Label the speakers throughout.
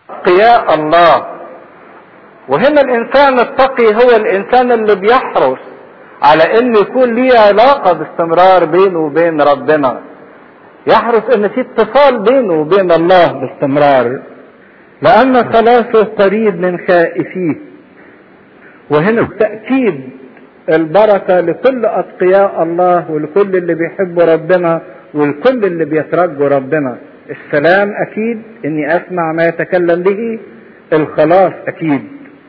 Speaker 1: اتقياء الله وهنا الانسان التقي هو الانسان اللي بيحرص على ان يكون ليه علاقة باستمرار بينه وبين ربنا يحرص ان في اتصال بينه وبين الله باستمرار لان خلاصه قريب من خائفيه وهنا تأكيد البركة لكل أتقياء الله ولكل اللي بيحبوا ربنا ولكل اللي بيترجوا ربنا السلام أكيد إني أسمع ما يتكلم به الخلاص أكيد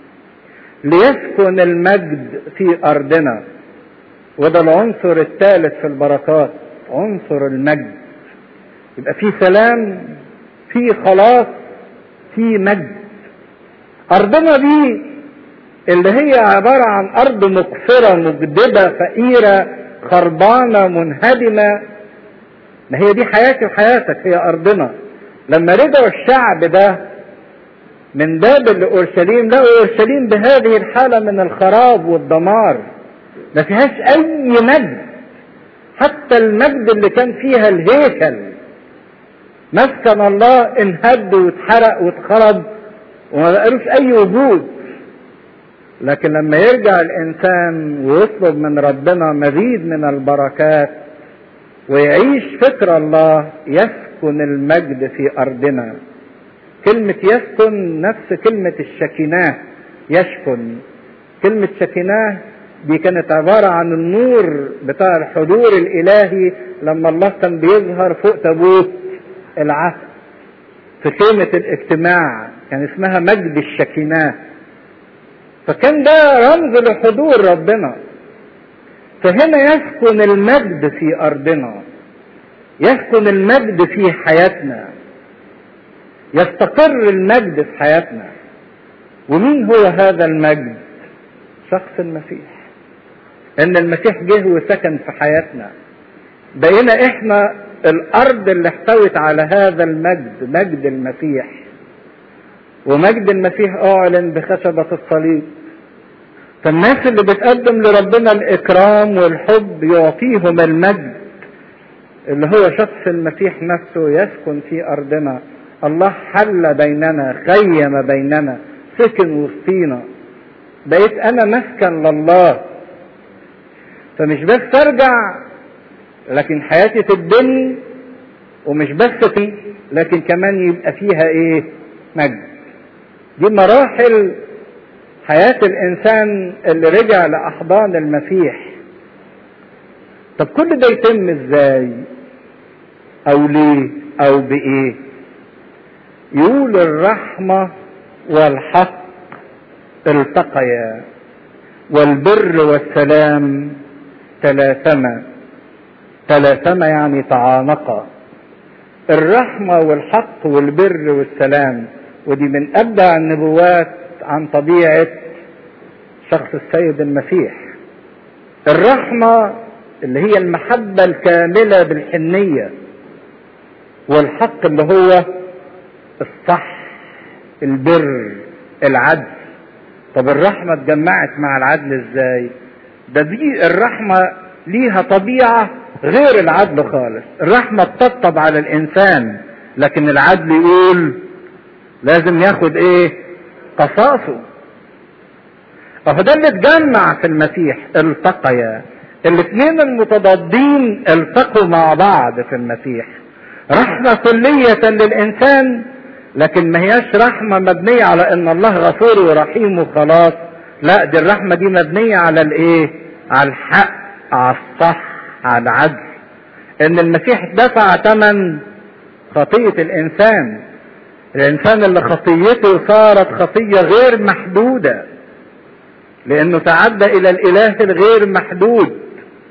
Speaker 1: ليسكن المجد في أرضنا وده العنصر الثالث في البركات عنصر المجد يبقى في سلام في خلاص في مجد أرضنا دي اللي هي عبارة عن أرض مقفرة مجدبة فقيرة خربانة منهدمة ما هي دي حياتي وحياتك هي أرضنا لما رجعوا الشعب ده من بابل لأورشليم لقوا أورشليم بهذه الحالة من الخراب والدمار ما فيهاش أي مجد حتى المجد اللي كان فيها الهيكل مسكن الله انهد واتحرق واتخرب وما بقالوش أي وجود لكن لما يرجع الانسان ويطلب من ربنا مزيد من البركات ويعيش فكر الله يسكن المجد في ارضنا كلمة يسكن نفس كلمة الشكناه يسكن كلمة شكناه دي كانت عبارة عن النور بتاع الحضور الإلهي لما الله كان بيظهر فوق تابوت العهد في خيمة الاجتماع كان اسمها مجد الشكناه فكان ده رمز لحضور ربنا فهنا يسكن المجد في ارضنا يسكن المجد في حياتنا يستقر المجد في حياتنا ومين هو هذا المجد شخص المسيح ان المسيح جه وسكن في حياتنا بقينا احنا الارض اللي احتوت على هذا المجد مجد المسيح ومجد المسيح اعلن بخشبة الصليب فالناس اللي بتقدم لربنا الاكرام والحب يعطيهم المجد اللي هو شخص المسيح نفسه يسكن في ارضنا الله حل بيننا خيم بيننا سكن وسطينا بقيت انا مسكن لله فمش بس ارجع لكن حياتي تبني ومش بس في لكن كمان يبقى فيها ايه مجد دي مراحل حياة الإنسان اللي رجع لأحضان المسيح طب كل ده يتم ازاي أو ليه أو بإيه يقول الرحمة والحق التقيا والبر والسلام تلاثما تلاثما يعني تعانقا الرحمة والحق والبر والسلام ودي من أبدع النبوات عن طبيعة شخص السيد المسيح الرحمة اللي هي المحبة الكاملة بالحنية والحق اللي هو الصح البر العدل طب الرحمة اتجمعت مع العدل ازاي ده دي الرحمة ليها طبيعة غير العدل خالص الرحمة تطبطب على الانسان لكن العدل يقول لازم ياخد ايه قصاصه اهو ده اللي اتجمع في المسيح التقيا الاثنين المتضادين التقوا مع بعض في المسيح رحمة كلية للإنسان لكن ما هياش رحمة مبنية على إن الله غفور ورحيم وخلاص لا دي الرحمة دي مبنية على الإيه؟ على الحق على الصح على العدل إن المسيح دفع ثمن خطية الإنسان الإنسان اللي خطيته صارت خطية غير محدودة لأنه تعدى إلى الإله الغير محدود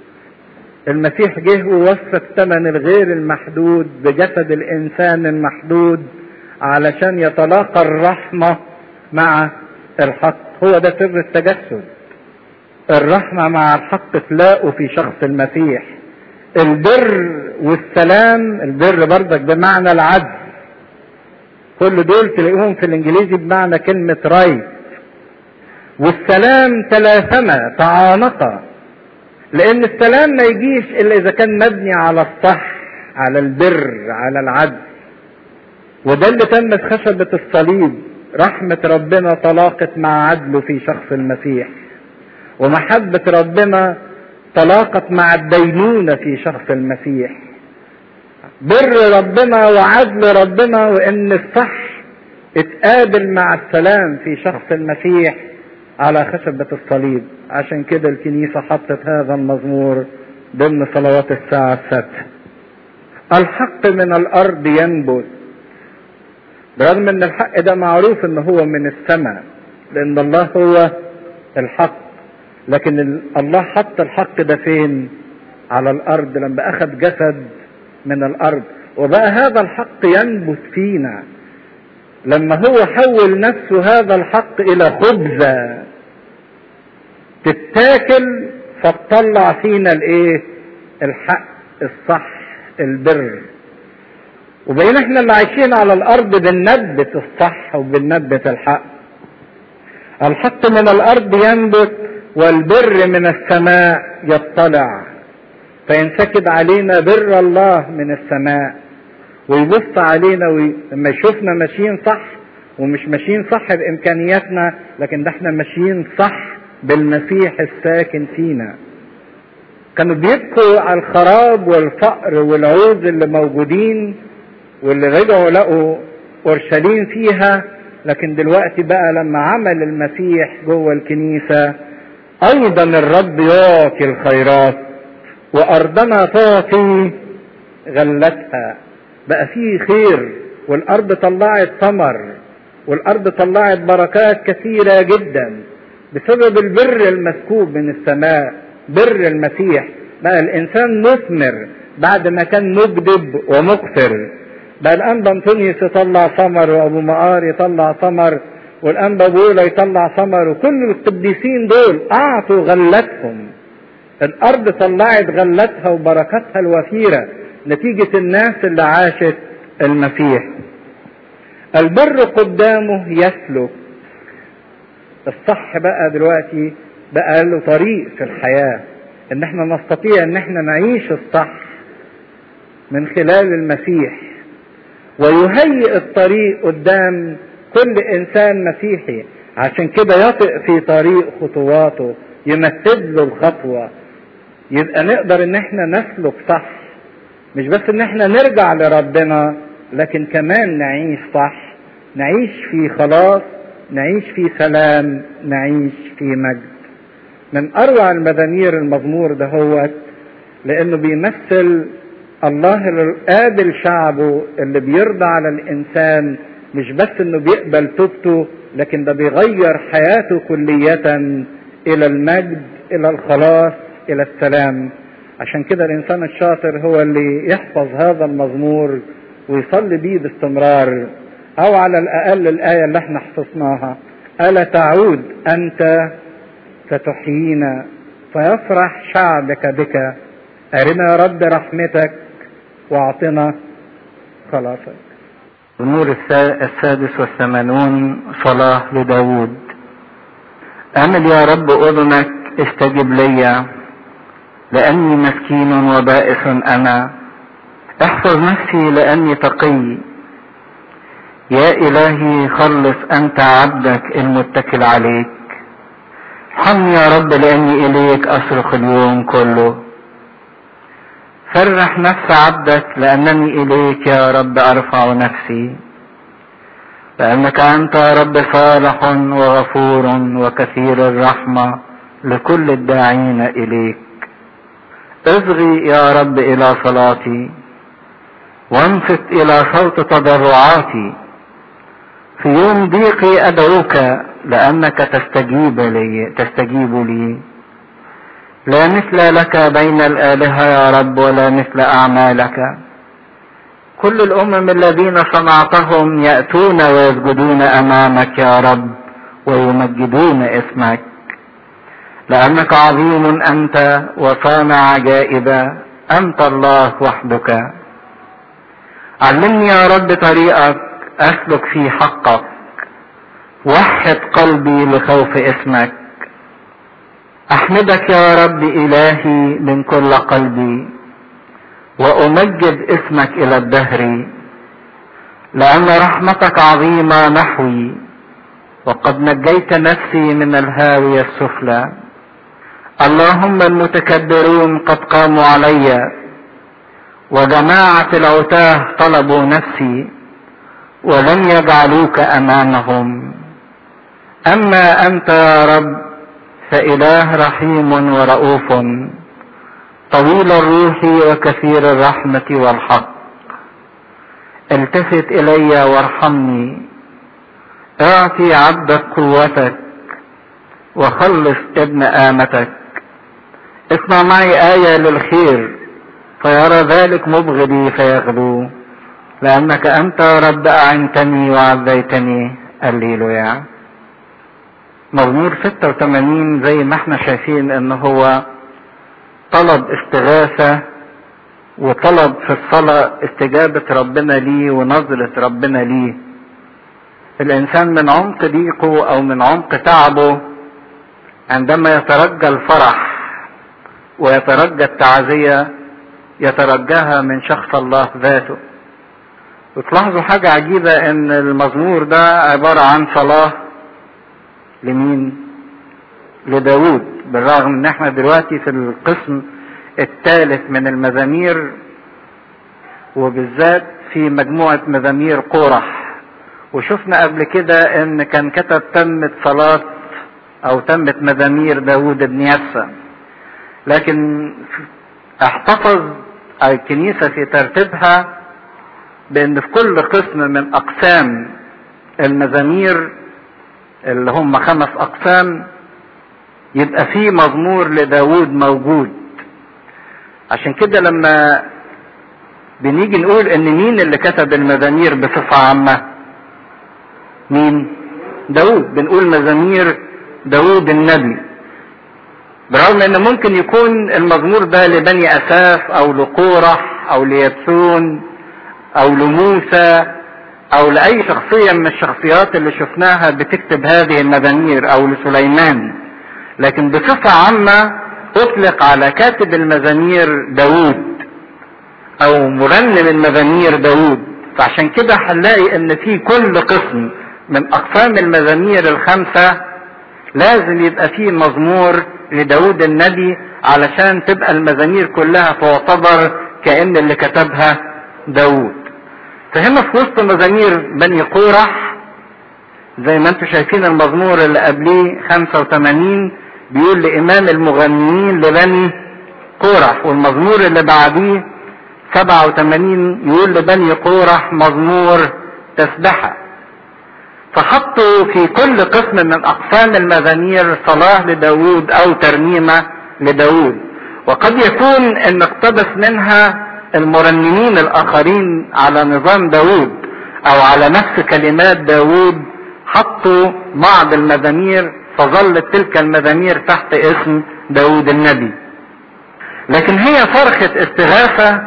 Speaker 1: المسيح جه ووفى الثمن الغير المحدود بجسد الانسان المحدود علشان يتلاقى الرحمه مع الحق هو ده سر التجسد الرحمه مع الحق تلاقوا في شخص المسيح البر والسلام البر برضك بمعنى العدل كل دول تلاقيهم في الانجليزي بمعنى كلمه رايت والسلام تلاثما تعانقا لان السلام ما يجيش الا اذا كان مبني على الصح على البر على العدل وده اللي تم في خشبة الصليب رحمة ربنا تلاقت مع عدله في شخص المسيح ومحبة ربنا تلاقت مع الدينونة في شخص المسيح بر ربنا وعدل ربنا وان الصح اتقابل مع السلام في شخص المسيح على خشبة الصليب عشان كده الكنيسة حطت هذا المزمور ضمن صلوات الساعة السادسة الحق من الأرض ينبت برغم ان الحق ده معروف ان هو من السماء لان الله هو الحق لكن الله حط الحق ده فين على الارض لما اخذ جسد من الارض وبقى هذا الحق ينبت فينا لما هو حول نفسه هذا الحق الى خبزة تتاكل فتطلع فينا الايه الحق الصح البر وبقينا احنا اللي عايشين على الارض بننبت الصح وبننبت الحق الحق من الارض ينبت والبر من السماء يطلع فينسكب علينا بر الله من السماء ويبص علينا وي... لما يشوفنا ماشيين صح ومش ماشيين صح بامكانياتنا لكن ده احنا ماشيين صح بالمسيح الساكن فينا كانوا بيبكوا على الخراب والفقر والعوز اللي موجودين واللي رجعوا لقوا اورشليم فيها لكن دلوقتي بقى لما عمل المسيح جوه الكنيسه ايضا الرب يعطي الخيرات وارضنا تعطي غلتها بقى فيه خير والارض طلعت ثمر والارض طلعت بركات كثيره جدا بسبب البر المسكوب من السماء بر المسيح بقى الانسان مثمر بعد ما كان مجدب ومقتر بقى الانبا انطونيوس يطلع ثمر وابو مقار يطلع ثمر والانبا بولا يطلع ثمر وكل القديسين دول اعطوا غلتهم الارض طلعت غلتها وبركاتها الوفيره نتيجه الناس اللي عاشت المسيح البر قدامه يسلك الصح بقى دلوقتي بقى له طريق في الحياه ان احنا نستطيع ان احنا نعيش الصح من خلال المسيح ويهيئ الطريق قدام كل انسان مسيحي عشان كده يطئ في طريق خطواته يمثل له الخطوه يبقى نقدر ان احنا نسلك صح مش بس ان احنا نرجع لربنا لكن كمان نعيش صح نعيش في خلاص نعيش في سلام نعيش في مجد من اروع المزامير المزمور ده هو لانه بيمثل الله اللي قابل شعبه اللي بيرضى على الانسان مش بس انه بيقبل توبته لكن ده بيغير حياته كلية الى المجد الى الخلاص الى السلام عشان كده الانسان الشاطر هو اللي يحفظ هذا المزمور ويصلي بيه باستمرار او على الاقل الايه اللي احنا حفظناها الا تعود انت فتحيينا فيفرح شعبك بك ارنا يا رب رحمتك واعطنا خلاصك
Speaker 2: النور السادس والثمانون صلاة لداود أمل يا رب أذنك استجب لي لأني مسكين وبائس أنا احفظ نفسي لأني تقي يا إلهي خلص أنت عبدك المتكل عليك حم يا رب لأني إليك أصرخ اليوم كله فرح نفس عبدك لأنني إليك يا رب أرفع نفسي لأنك أنت يا رب صالح وغفور وكثير الرحمة لكل الداعين إليك اصغي يا رب إلى صلاتي وانصت إلى صوت تضرعاتي في يوم ضيقي أدعوك لأنك تستجيب لي تستجيب لي لا مثل لك بين الآلهة يا رب ولا مثل أعمالك كل الأمم الذين صنعتهم يأتون ويسجدون أمامك يا رب ويمجدون اسمك لأنك عظيم أنت وصانع عجائب أنت الله وحدك علمني يا رب طريقك أسلك في حقك وحد قلبي لخوف اسمك احمدك يا رب الهي من كل قلبي وامجد اسمك الى الدهر لأن رحمتك عظيمة نحوي وقد نجيت نفسي من الهاوية السفلى اللهم المتكبرون قد قاموا علي وجماعة العتاه طلبوا نفسي ولم يجعلوك أمامهم أما أنت يا رب فإله رحيم ورؤوف طويل الروح وكثير الرحمة والحق التفت إلي وارحمني اعطي عبدك قوتك وخلص ابن آمتك اسمع معي آية للخير فيرى ذلك مبغضي فيغدو لأنك أنت يا رب أعنتني وعزيتني الليلويا مزمور 86 زي ما احنا شايفين ان هو طلب استغاثة وطلب في الصلاة استجابة ربنا ليه ونظرة ربنا ليه الانسان من عمق ضيقه او من عمق تعبه عندما يترجى الفرح ويترجى التعزية يترجاها من شخص الله ذاته وتلاحظوا حاجة عجيبة ان المزمور ده عبارة عن صلاة لمين لداود بالرغم ان احنا دلوقتي في القسم الثالث من المزامير وبالذات في مجموعة مزامير قرح وشفنا قبل كده ان كان كتب تمت صلاة او تمت مزامير داود بن يسى لكن احتفظ الكنيسة في ترتيبها بان في كل قسم من اقسام المزامير اللي هم خمس اقسام يبقى في مزمور لداود موجود عشان كده لما بنيجي نقول ان مين اللي كتب المزامير بصفة عامة مين داود بنقول مزامير داود النبي برغم ان ممكن يكون المزمور ده لبني اساف او لقورح او ليبسون او لموسى او لاي شخصية من الشخصيات اللي شفناها بتكتب هذه المزامير او لسليمان لكن بصفة عامة اطلق على كاتب المزامير داود او مرنم المزامير داود فعشان كده هنلاقي ان في كل قسم من اقسام المزامير الخمسة لازم يبقى فيه مزمور لداود النبي علشان تبقى المزامير كلها تعتبر كأن اللي كتبها داود فهنا في وسط مزامير بني قورح زي ما انتم شايفين المزمور اللي قبليه 85 بيقول لإمام المغنيين لبني قورح والمزمور اللي بعديه 87 يقول لبني قورح مزمور تسبحة فحطوا في كل قسم من أقسام المزامير صلاة لداود أو ترنيمة لداود وقد يكون ان اقتبس منها المرنمين الآخرين على نظام داود أو على نفس كلمات داود حطوا بعض المزامير فظلت تلك المزامير تحت اسم داود النبي لكن هي صرخة استغاثة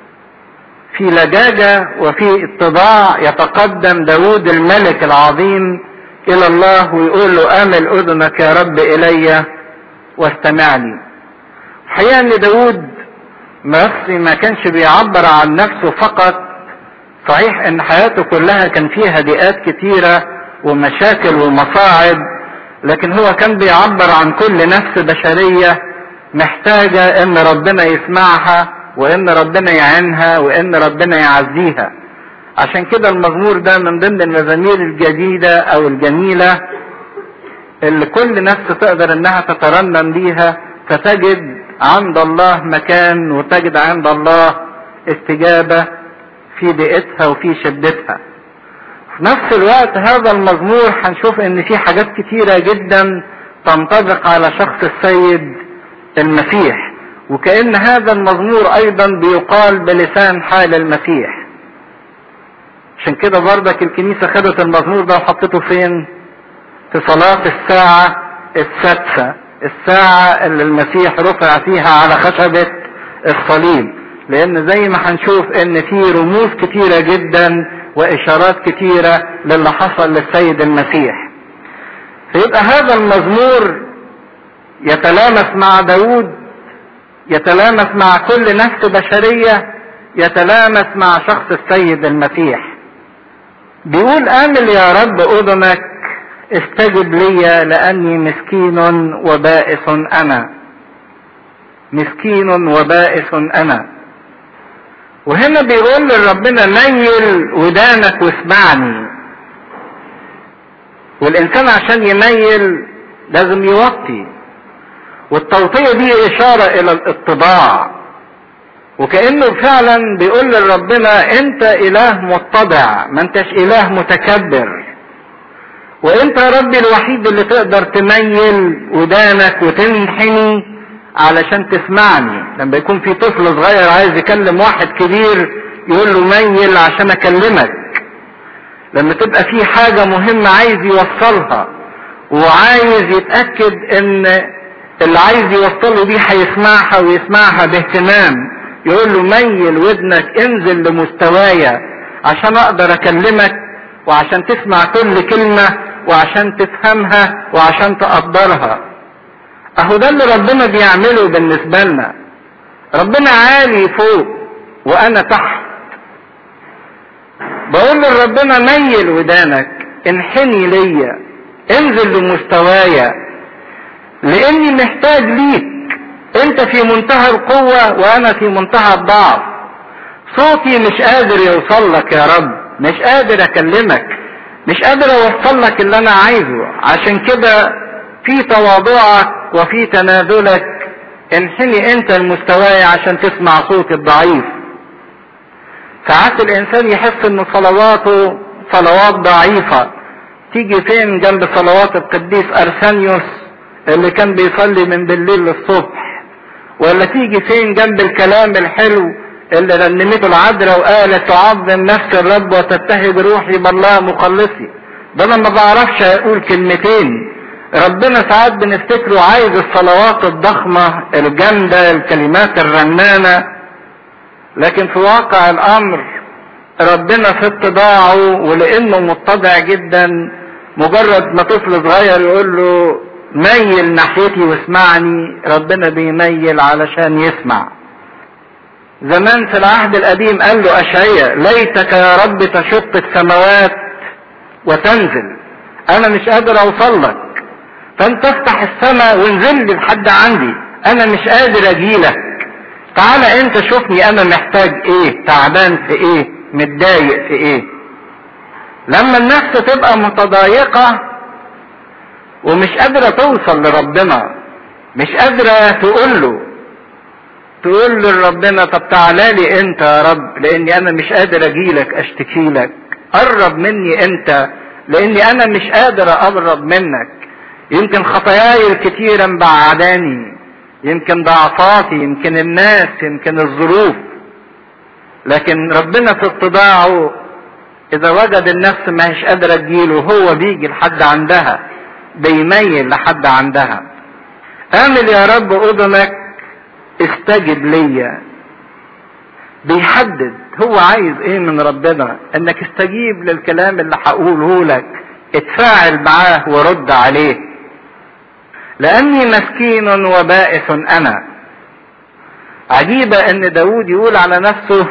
Speaker 2: في لجاجة وفي اتضاع يتقدم داود الملك العظيم الى الله ويقول له امل اذنك يا رب الي واستمع لي الحقيقة ان داود بس ما كانش بيعبر عن نفسه فقط صحيح ان حياته كلها كان فيها ضيقات كتيرة ومشاكل ومصاعب لكن هو كان بيعبر عن كل نفس بشرية محتاجة ان ربنا يسمعها وان ربنا يعينها وان ربنا يعزيها عشان كده المزمور ده من ضمن المزامير الجديدة او الجميلة اللي كل نفس تقدر انها تترنم بيها فتجد عند الله مكان وتجد عند الله استجابة في ضيقتها وفي شدتها في نفس الوقت هذا المزمور هنشوف ان في حاجات كتيرة جدا تنطبق على شخص السيد المسيح وكأن هذا المزمور ايضا بيقال بلسان حال المسيح عشان كده برضك الكنيسة خدت المزمور ده وحطته فين في صلاة الساعة السادسة الساعة اللي المسيح رفع فيها على خشبة الصليب لان زي ما هنشوف ان في رموز كتيرة جدا واشارات كتيرة للي حصل للسيد المسيح فيبقى هذا المزمور يتلامس مع داود يتلامس مع كل نفس بشرية يتلامس مع شخص السيد المسيح بيقول امل يا رب اذنك استجب لي لاني مسكين وبائس انا مسكين وبائس انا وهنا بيقول لربنا ميل ودانك واسمعني والانسان عشان يميل لازم يوطي والتوطية دي اشارة الى الاتضاع وكأنه فعلا بيقول لربنا انت اله متضع ما انتش اله متكبر وانت يا ربي الوحيد اللي تقدر تميل ودانك وتنحني علشان تسمعني لما يكون في طفل صغير عايز يكلم واحد كبير يقول له ميل عشان اكلمك لما تبقى في حاجة مهمة عايز يوصلها وعايز يتأكد ان اللي عايز يوصله دي هيسمعها ويسمعها باهتمام يقول له ميل ودنك انزل لمستوايا عشان اقدر اكلمك وعشان تسمع كل كلمة وعشان تفهمها وعشان تقدرها اهو ده اللي ربنا بيعمله بالنسبة لنا ربنا عالي فوق وانا تحت بقول لربنا ميل ودانك انحني ليا انزل لمستوايا لاني محتاج ليك انت في منتهى القوة وانا في منتهى الضعف صوتي مش قادر يوصل لك يا رب مش قادر اكلمك مش قادر اوصل لك اللي انا عايزه عشان كده في تواضعك وفي تنازلك انحني انت لمستواي عشان تسمع صوتي الضعيف ساعات الانسان يحس ان صلواته صلوات ضعيفة تيجي فين جنب صلوات القديس ارسانيوس اللي كان بيصلي من بالليل للصبح ولا تيجي فين جنب الكلام الحلو اللي رنمته العذراء وقالت تعظم نفس الرب وتبتهج روحي بالله مخلصي ده انا ما بعرفش اقول كلمتين ربنا ساعات بنفتكره عايز الصلوات الضخمة الجامدة الكلمات الرنانة لكن في واقع الامر ربنا في اتباعه ولانه متضع جدا مجرد ما طفل صغير يقول له ميل ناحيتي واسمعني ربنا بيميل علشان يسمع زمان في العهد القديم قال له اشعيا ليتك يا رب تشق السماوات وتنزل انا مش قادر اوصل لك فانت افتح السماء وانزل لي لحد عندي انا مش قادر اجيلك تعالى انت شوفني انا محتاج ايه تعبان في ايه متضايق في ايه لما النفس تبقى متضايقة ومش قادرة توصل لربنا مش قادرة تقول له تقول لربنا طب تعالى لي انت يا رب لاني انا مش قادر اجيلك اشتكي لك قرب مني انت لاني انا مش قادر اقرب منك يمكن خطاياي الكتيرة مبعداني يمكن ضعفاتي يمكن الناس يمكن الظروف لكن ربنا في اتباعه اذا وجد النفس ما هيش قادرة تجيله هو بيجي لحد عندها بيميل لحد عندها امل يا رب اذنك استجب ليا بيحدد هو عايز ايه من ربنا انك استجيب للكلام اللي هقوله لك اتفاعل معاه ورد عليه لاني مسكين وبائس انا عجيبة ان داود يقول على نفسه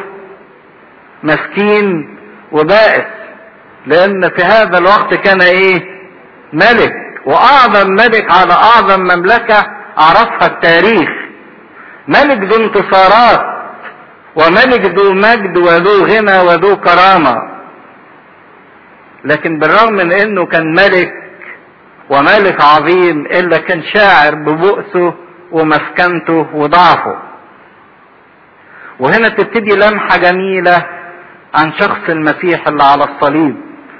Speaker 2: مسكين وبائس لان في هذا الوقت كان ايه ملك واعظم ملك على اعظم مملكة عرفها التاريخ ملك ذو انتصارات وملك ذو مجد وذو غنى وذو كرامة لكن بالرغم من انه كان ملك وملك عظيم الا كان شاعر ببؤسه ومسكنته وضعفه وهنا تبتدي لمحة جميلة عن شخص المسيح اللي على الصليب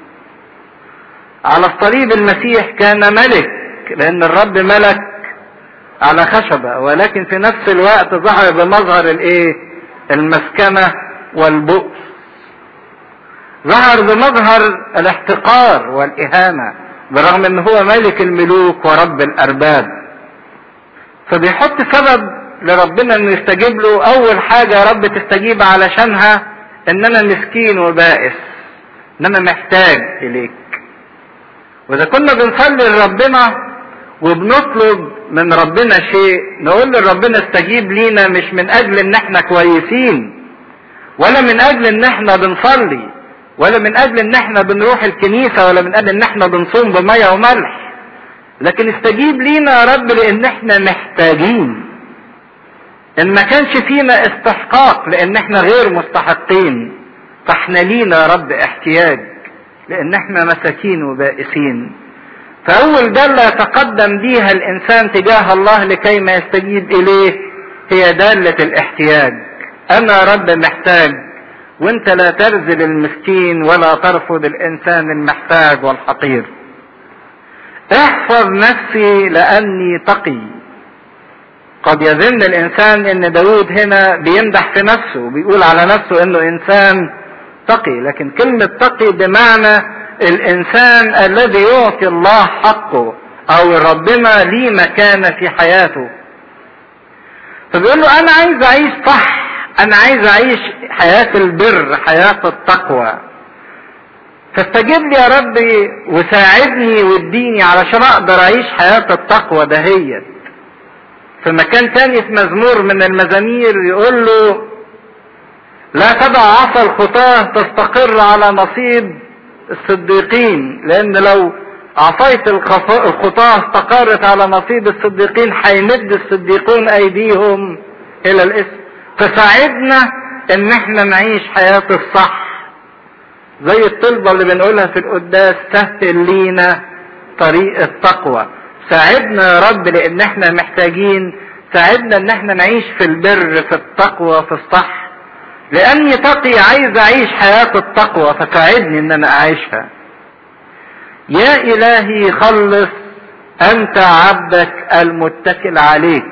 Speaker 2: على الصليب المسيح كان ملك لان الرب ملك على خشبة ولكن في نفس الوقت ظهر بمظهر الايه المسكنة والبؤس ظهر بمظهر الاحتقار والاهانة برغم ان هو ملك الملوك ورب الارباب فبيحط سبب لربنا انه يستجيب له اول حاجة يا رب تستجيب علشانها ان انا مسكين وبائس ان انا محتاج اليك واذا كنا بنصلي لربنا وبنطلب من ربنا شيء نقول لربنا استجيب لينا مش من اجل ان احنا كويسين ولا من اجل ان احنا بنصلي ولا من اجل ان احنا بنروح الكنيسة ولا من اجل ان احنا بنصوم بمية وملح لكن استجيب لينا يا رب لان احنا محتاجين ان ما كانش فينا استحقاق لان احنا غير مستحقين فاحنا لينا يا رب احتياج لان احنا مساكين وبائسين فاول دالة يتقدم بيها الانسان تجاه الله لكي ما يستجيب اليه هي دالة الاحتياج انا يا رب محتاج وانت لا ترزل المسكين ولا ترفض الانسان المحتاج والحقير احفظ نفسي لاني تقي قد يظن الانسان ان داود هنا بيمدح في نفسه وبيقول على نفسه انه انسان تقي لكن كلمة تقي بمعنى الانسان الذي يعطي الله حقه او ربنا ليه مكانة في حياته فبيقول له انا عايز اعيش صح انا عايز اعيش حياة البر حياة التقوى فاستجب لي يا ربي وساعدني واديني علشان اقدر اعيش حياة التقوى دهيت في مكان تاني في مزمور من المزامير يقول له لا تدع عصا الخطاة تستقر على نصيب الصديقين لان لو عصاية الخطاة استقرت على نصيب الصديقين هيمد الصديقون ايديهم الى الاسم فساعدنا ان احنا نعيش حياة الصح زي الطلبة اللي بنقولها في القداس سهل لينا طريق التقوى ساعدنا يا رب لان احنا محتاجين ساعدنا ان احنا نعيش في البر في التقوى في الصح لاني تقي عايز اعيش حياة التقوى فساعدني ان انا اعيشها يا الهي خلص انت عبدك المتكل عليك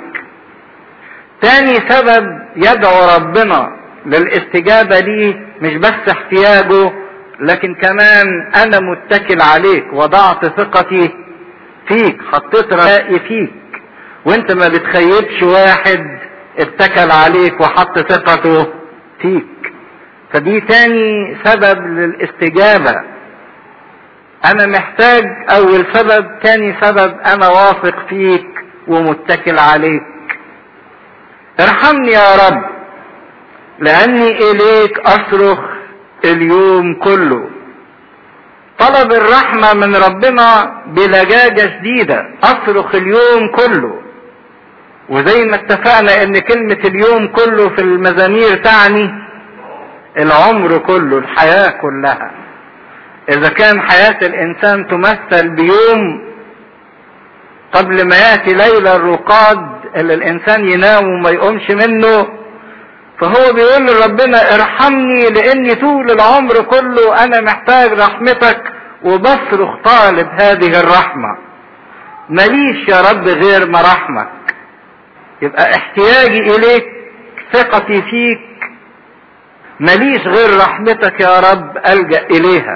Speaker 2: تاني سبب يدعو ربنا للاستجابة ليه مش بس احتياجه لكن كمان انا متكل عليك وضعت ثقتي فيك حطيت رجائي فيك وانت ما بتخيبش واحد اتكل عليك وحط ثقته فيك فدي تاني سبب للاستجابة انا محتاج اول سبب تاني سبب انا واثق فيك ومتكل عليك ارحمني يا رب لاني اليك اصرخ اليوم كله طلب الرحمة من ربنا بلجاجة شديدة اصرخ اليوم كله وزي ما اتفقنا ان كلمة اليوم كله في المزامير تعني العمر كله الحياة كلها اذا كان حياة الانسان تمثل بيوم قبل ما ياتي ليل الرقاد اللي الانسان ينام وما يقومش منه فهو بيقول لربنا ارحمني لاني طول العمر كله انا محتاج رحمتك وبصرخ طالب هذه الرحمة ماليش يا رب غير مراحمك يبقى احتياجي اليك ثقتي فيك ماليش غير رحمتك يا رب الجا اليها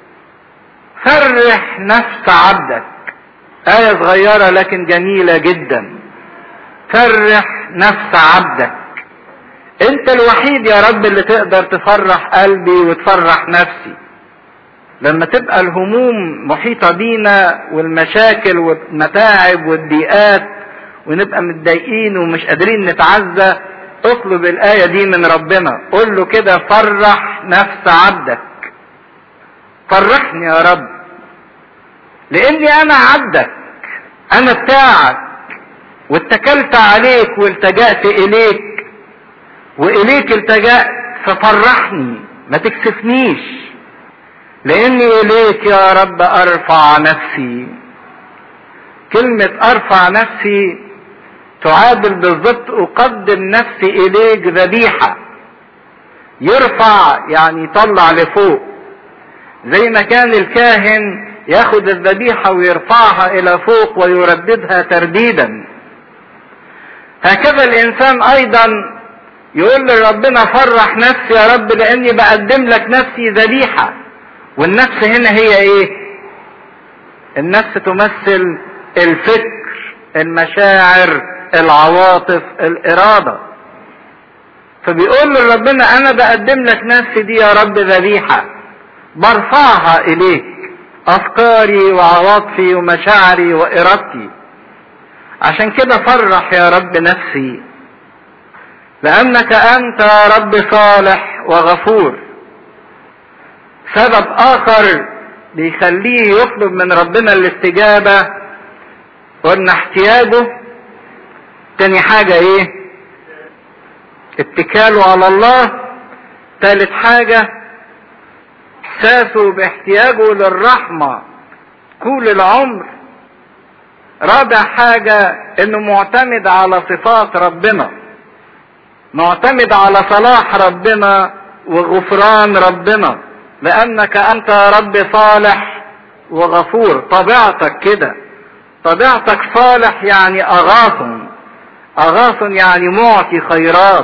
Speaker 2: فرح نفس عبدك آية صغيرة لكن جميلة جدا فرح نفس عبدك انت الوحيد يا رب اللي تقدر تفرح قلبي وتفرح نفسي لما تبقى الهموم محيطة بينا والمشاكل والمتاعب والضيقات ونبقى متضايقين ومش قادرين نتعزى اطلب الآية دي من ربنا قول له كده فرح نفس عبدك فرحني يا رب لاني انا عبدك انا بتاعك واتكلت عليك والتجأت اليك واليك التجأت ففرحني ما تكسفنيش لاني اليك يا رب ارفع نفسي كلمة ارفع نفسي تعادل بالضبط اقدم نفسي اليك ذبيحة يرفع يعني يطلع لفوق زي ما كان الكاهن ياخد الذبيحة ويرفعها الى فوق ويرددها ترديدا هكذا الانسان ايضا يقول لربنا فرح نفسي يا رب لاني بقدم لك نفسي ذبيحة والنفس هنا هي ايه النفس تمثل الفكر المشاعر العواطف الارادة فبيقول لربنا انا بقدم لك نفسي دي يا رب ذبيحة برفعها اليك افكاري وعواطفي ومشاعري وارادتي عشان كده فرح يا رب نفسي لانك انت يا رب صالح وغفور سبب اخر بيخليه يطلب من ربنا الاستجابة قلنا احتياجه تاني حاجة ايه اتكاله على الله تالت حاجة احساسه باحتياجه للرحمة طول العمر رابع حاجة انه معتمد على صفات ربنا معتمد على صلاح ربنا وغفران ربنا لانك انت يا رب صالح وغفور طبيعتك كده طبيعتك صالح يعني اغاث اغاث يعني معطي خيرات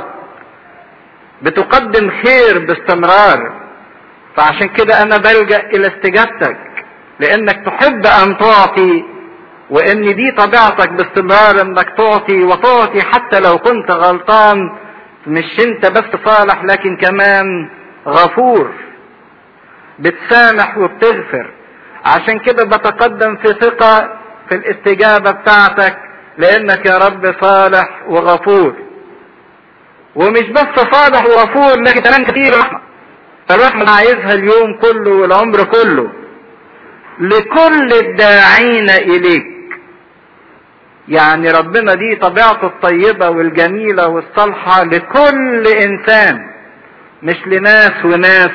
Speaker 2: بتقدم خير باستمرار فعشان كده انا بلجا الى استجابتك لانك تحب ان تعطي وان دي طبيعتك باستمرار انك تعطي وتعطي حتى لو كنت غلطان مش انت بس صالح لكن كمان غفور بتسامح وبتغفر عشان كده بتقدم في ثقة في الاستجابة بتاعتك لانك يا رب صالح وغفور ومش بس صالح وغفور لكن كمان كتير رحمة الرحمة عايزها اليوم كله والعمر كله لكل الداعين اليك يعني ربنا دي طبيعته الطيبة والجميلة والصالحة لكل انسان مش لناس وناس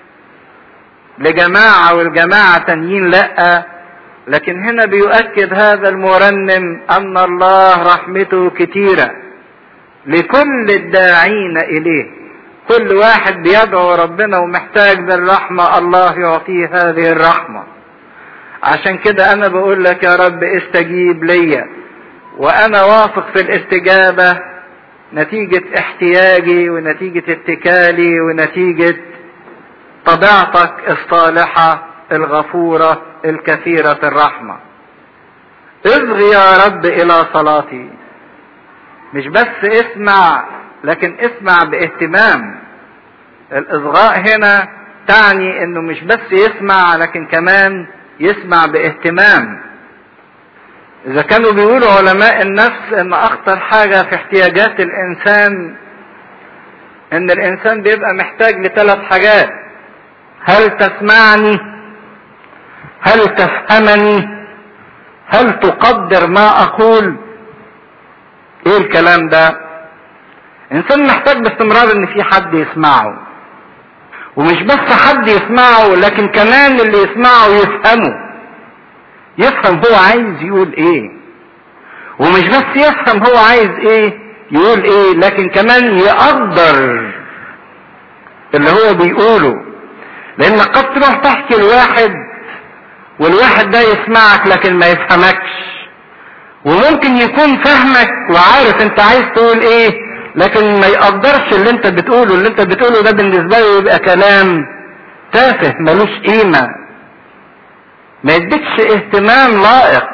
Speaker 2: لجماعة والجماعة تانيين لأ لكن هنا بيؤكد هذا المرنم أن الله رحمته كتيرة لكل الداعين إليه كل واحد بيدعو ربنا ومحتاج للرحمة الله يعطيه هذه الرحمة عشان كده أنا بقول لك يا رب استجيب ليا وأنا واثق في الاستجابة نتيجة احتياجي ونتيجة اتكالي ونتيجة طبيعتك الصالحة الغفورة الكثيرة الرحمة اصغي يا رب الى صلاتي مش بس اسمع لكن اسمع باهتمام الاصغاء هنا تعني انه مش بس يسمع لكن كمان يسمع باهتمام اذا كانوا بيقولوا علماء النفس ان اخطر حاجة في احتياجات الانسان ان الانسان بيبقى محتاج لثلاث حاجات هل تسمعني هل تفهمني هل تقدر ما اقول ايه الكلام ده انسان محتاج باستمرار ان في حد يسمعه ومش بس حد يسمعه لكن كمان اللي يسمعه يفهمه يفهم هو عايز يقول ايه ومش بس يفهم هو عايز ايه يقول ايه لكن كمان يقدر اللي هو بيقوله لانك قد تروح تحكي لواحد والواحد ده يسمعك لكن ما يفهمكش وممكن يكون فهمك وعارف انت عايز تقول ايه لكن ما يقدرش اللي انت بتقوله اللي انت بتقوله ده بالنسبه له يبقى كلام تافه ملوش قيمه ما يديكش اهتمام لائق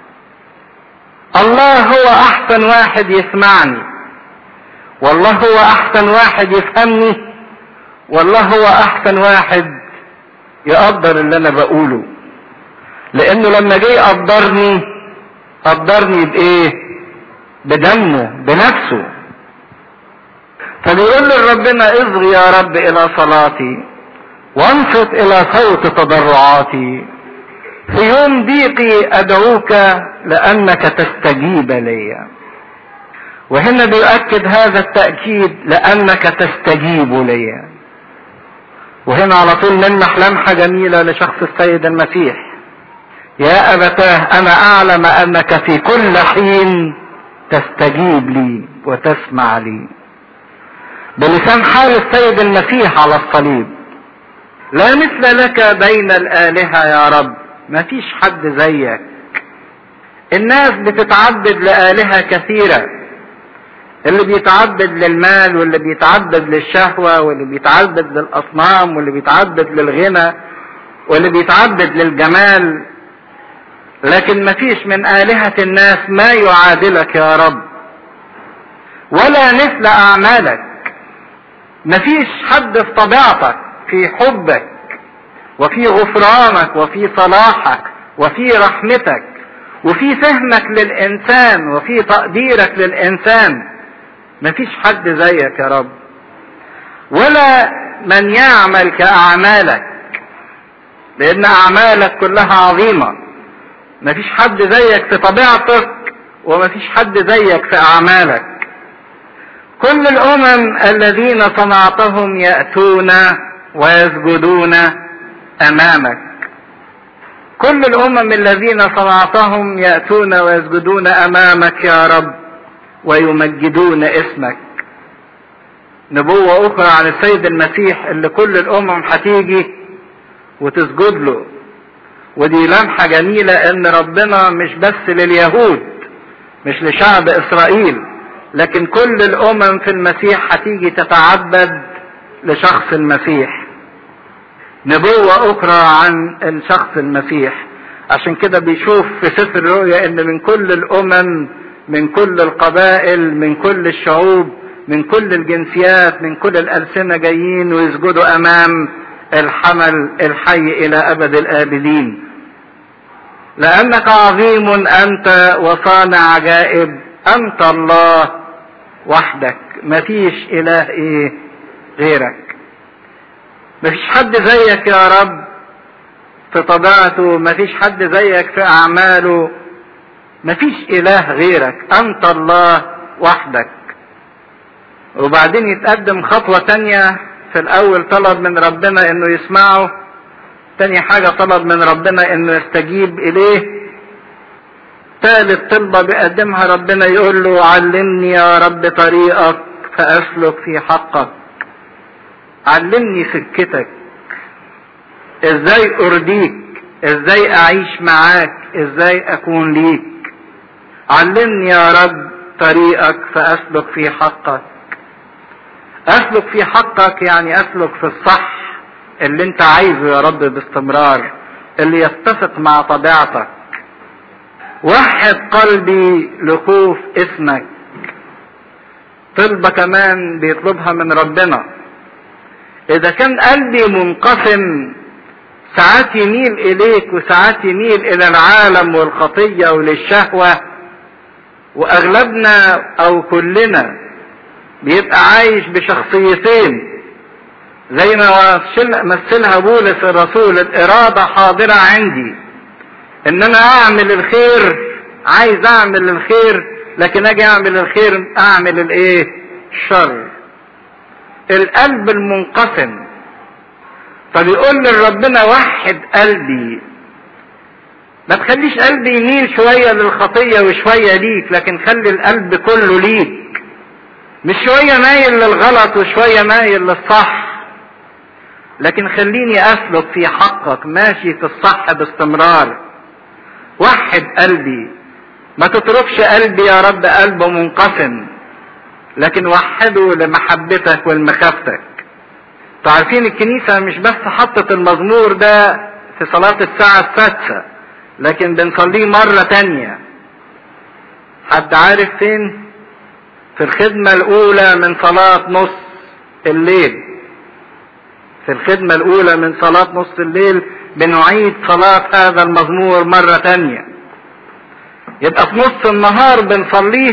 Speaker 2: الله هو احسن واحد يسمعني والله هو احسن واحد يفهمني والله هو احسن واحد يقدر اللي انا بقوله لانه لما جه يقدرني قدرني بايه بدمه بنفسه فبيقول لربنا اصغي يا رب الى صلاتي وانصت الى صوت تضرعاتي في يوم ضيقي ادعوك لانك تستجيب لي وهنا بيؤكد هذا التأكيد لانك تستجيب لي وهنا على طول نلمح لمحة جميلة لشخص السيد المسيح يا أبتاه أنا أعلم أنك في كل حين تستجيب لي وتسمع لي بلسان حال السيد المسيح على الصليب لا مثل لك بين الآلهة يا رب ما فيش حد زيك الناس بتتعبد لآلهة كثيرة اللي بيتعبد للمال واللي بيتعبد للشهوة واللي بيتعبد للأصنام واللي بيتعبد للغنى واللي بيتعبد للجمال لكن مفيش من آلهة الناس ما يعادلك يا رب ولا مثل أعمالك مفيش حد في طبيعتك في حبك وفي غفرانك وفي صلاحك وفي رحمتك وفي فهمك للإنسان وفي تقديرك للإنسان مفيش حد زيك يا رب ولا من يعمل كأعمالك لان اعمالك كلها عظيمة مفيش حد زيك في طبيعتك ومفيش حد زيك في اعمالك كل الامم الذين صنعتهم يأتون ويسجدون امامك كل الامم الذين صنعتهم يأتون ويسجدون امامك يا رب ويمجدون اسمك نبوة اخرى عن السيد المسيح اللي كل الامم هتيجي وتسجد له ودي لمحة جميلة ان ربنا مش بس لليهود مش لشعب اسرائيل لكن كل الامم في المسيح هتيجي تتعبد لشخص المسيح نبوة اخرى عن الشخص المسيح عشان كده بيشوف في سفر الرؤيا ان من كل الامم من كل القبائل من كل الشعوب من كل الجنسيات من كل الألسنة جايين ويسجدوا أمام الحمل الحي إلى أبد الآبدين لأنك عظيم أنت وصانع عجائب أنت الله وحدك مفيش إله إيه غيرك مفيش حد زيك يا رب في طبيعته مفيش حد زيك في أعماله مفيش إله غيرك أنت الله وحدك وبعدين يتقدم خطوة تانية في الأول طلب من ربنا إنه يسمعه تاني حاجة طلب من ربنا إنه يستجيب إليه ثالث طلبة بيقدمها ربنا يقول له علمني يا رب طريقك فأسلك في حقك علمني سكتك ازاي ارضيك ازاي اعيش معاك ازاي اكون ليك علمني يا رب طريقك فاسلك في حقك اسلك في حقك يعني اسلك في الصح اللي انت عايزه يا رب باستمرار اللي يتفق مع طبيعتك وحد قلبي لخوف اسمك طلبة كمان بيطلبها من ربنا اذا كان قلبي منقسم ساعات يميل اليك وساعات يميل الى العالم والخطية وللشهوة واغلبنا او كلنا بيبقى عايش بشخصيتين زي ما مثلها بولس الرسول الإرادة حاضرة عندي إن أنا أعمل الخير عايز أعمل الخير لكن أجي أعمل الخير أعمل الإيه؟ الشر. القلب المنقسم فبيقول لربنا وحد قلبي ما تخليش قلبي يميل شوية للخطية وشوية ليك لكن خلي القلب كله ليك مش شوية مايل للغلط وشوية مايل للصح لكن خليني اسلك في حقك ماشي في الصح باستمرار وحد قلبي ما تتركش قلبي يا رب قلبه منقسم لكن وحده لمحبتك ولمخافتك تعرفين الكنيسة مش بس حطت المزمور ده في صلاة الساعة السادسة لكن بنصليه مرة تانية حد عارف فين في الخدمة الأولى من صلاة نص الليل في الخدمة الأولى من صلاة نص الليل بنعيد صلاة هذا المزمور مرة تانية يبقى في نص النهار بنصليه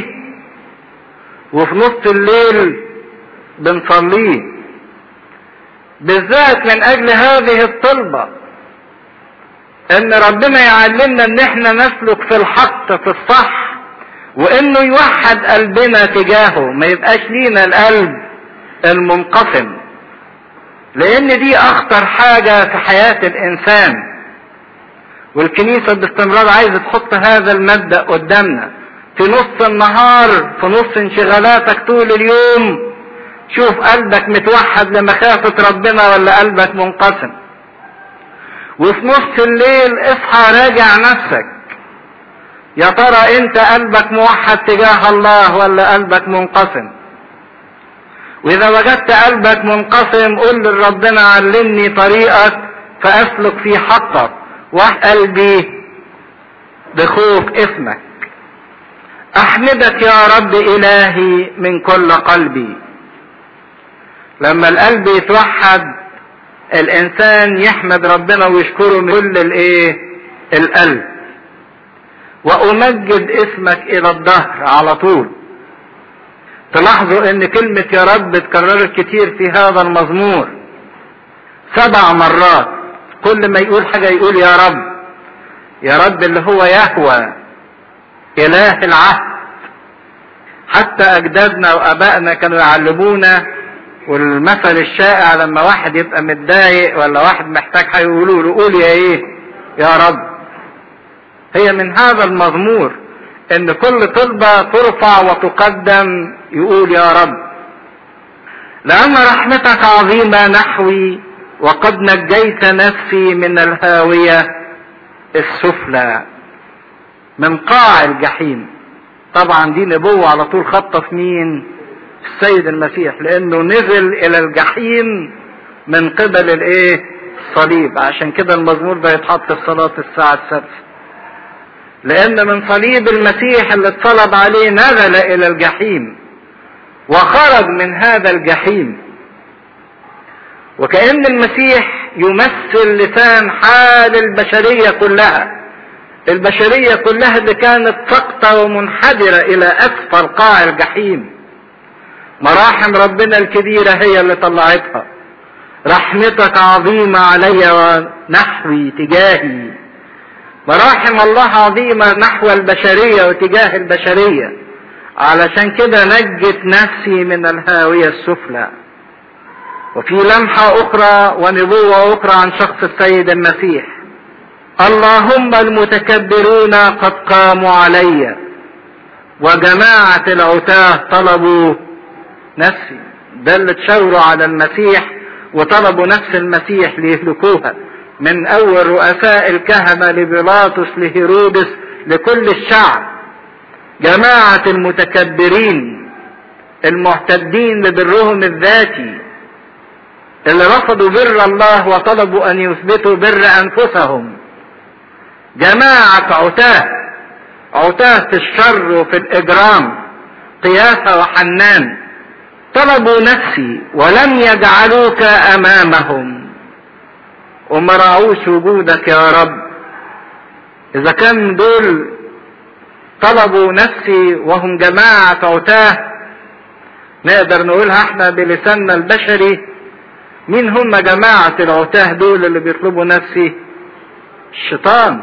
Speaker 2: وفي نص الليل بنصليه بالذات من أجل هذه الطلبة إن ربنا يعلمنا إن إحنا نسلك في الحق في الصح وانه يوحد قلبنا تجاهه ما يبقاش لينا القلب المنقسم لان دي اخطر حاجة في حياة الانسان والكنيسة باستمرار عايزة تحط هذا المبدأ قدامنا في نص النهار في نص انشغالاتك طول اليوم شوف قلبك متوحد لمخافة ربنا ولا قلبك منقسم وفي نص الليل اصحى راجع نفسك يا ترى انت قلبك موحد تجاه الله ولا قلبك منقسم واذا وجدت قلبك منقسم قل لربنا علمني طريقك فاسلك في حقك قلبي بخوف اسمك احمدك يا رب الهي من كل قلبي لما القلب يتوحد الانسان يحمد ربنا ويشكره من كل الايه القلب وامجد اسمك الى الدهر على طول تلاحظوا ان كلمة يا رب اتكررت كتير في هذا المزمور سبع مرات كل ما يقول حاجة يقول يا رب يا رب اللي هو يهوى إله العهد حتى أجدادنا وآبائنا كانوا يعلمونا والمثل الشائع لما واحد يبقى متضايق ولا واحد محتاج حاجة يقولوا له قول يا إيه يا رب هي من هذا المضمور ان كل طلبة ترفع وتقدم يقول يا رب لان رحمتك عظيمة نحوي وقد نجيت نفسي من الهاوية السفلى من قاع الجحيم طبعا دي نبوة على طول خطة في مين السيد المسيح لانه نزل الى الجحيم من قبل الايه الصليب عشان كده المزمور ده يتحط في صلاة الساعة السادسة لان من صليب المسيح اللي اتصلب عليه نزل الى الجحيم وخرج من هذا الجحيم وكأن المسيح يمثل لسان حال البشرية كلها البشرية كلها اللي كانت سقطة ومنحدرة إلى أسفل قاع الجحيم مراحم ربنا الكبيرة هي اللي طلعتها رحمتك عظيمة علي ونحوي تجاهي مراحم الله عظيمة نحو البشرية وتجاه البشرية علشان كده نجت نفسي من الهاوية السفلى وفي لمحة أخرى ونبوة أخرى عن شخص السيد المسيح اللهم المتكبرون قد قاموا علي وجماعة العتاه طلبوا نفسي ده اللي تشاوروا على المسيح وطلبوا نفس المسيح ليهلكوها من اول رؤساء الكهنة لبيلاطس لهيرودس لكل الشعب جماعة المتكبرين المعتدين لبرهم الذاتي اللي رفضوا بر الله وطلبوا ان يثبتوا بر انفسهم جماعة عتاه عتاه في الشر وفي الاجرام قياسة وحنان طلبوا نفسي ولم يجعلوك امامهم وما راعوش وجودك يا رب اذا كان دول طلبوا نفسي وهم جماعة عتاه نقدر نقولها احنا بلساننا البشري مين هم جماعة العتاه دول اللي بيطلبوا نفسي الشيطان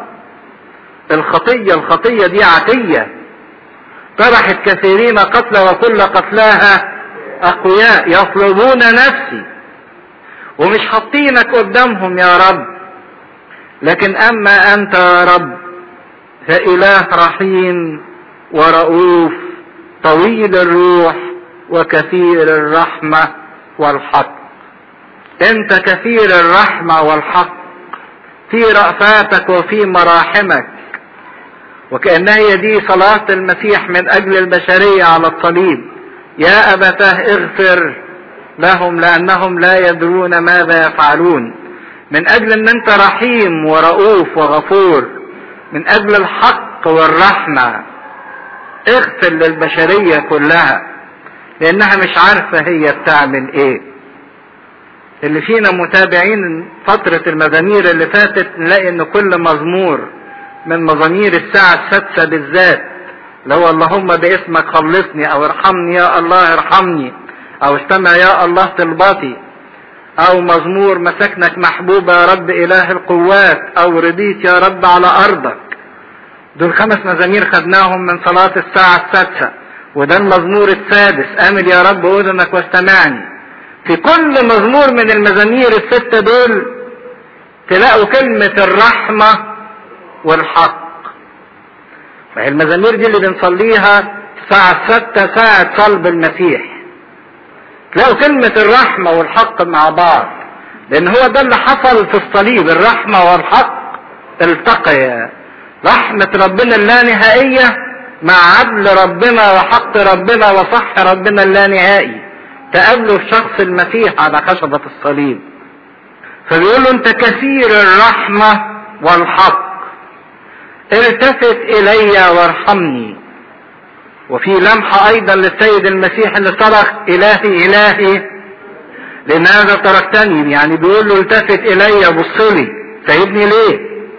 Speaker 2: الخطية الخطية دي عتية طرحت كثيرين قتلى وكل قتلاها اقوياء يطلبون نفسي ومش حاطينك قدامهم يا رب لكن اما انت يا رب فاله رحيم ورؤوف طويل الروح وكثير الرحمه والحق انت كثير الرحمه والحق في رأفاتك وفي مراحمك وكأنها هي دي صلاة المسيح من أجل البشرية على الصليب يا أبتاه اغفر لهم لأنهم لا يدرون ماذا يفعلون من أجل أن أنت رحيم ورؤوف وغفور من أجل الحق والرحمة اغفر للبشرية كلها لأنها مش عارفة هي بتعمل إيه اللي فينا متابعين فترة المزامير اللي فاتت نلاقي ان كل مزمور من مزامير الساعة السادسة بالذات اللي هو اللهم باسمك خلصني او ارحمني يا الله ارحمني او استمع يا الله طلباتي او مزمور مساكنك محبوبة يا رب اله القوات او رضيت يا رب على ارضك دول خمس مزامير خدناهم من صلاة الساعة السادسة وده المزمور السادس امل يا رب اذنك واستمعني في كل مزمور من المزامير الستة دول تلاقوا كلمة الرحمة والحق فهي المزامير دي اللي بنصليها الساعة الستة ساعة صلب المسيح تلاقوا كلمة الرحمة والحق مع بعض لأن هو ده اللي حصل في الصليب الرحمة والحق التقيا رحمة ربنا اللانهائية مع عدل ربنا وحق ربنا وصح ربنا اللانهائي تقابله في شخص المسيح على خشبة الصليب فبيقول له انت كثير الرحمة والحق التفت الي وارحمني وفي لمحة ايضا للسيد المسيح اللي صرخ الهي الهي لماذا تركتني يعني بيقول له التفت الي بصلي سايبني ليه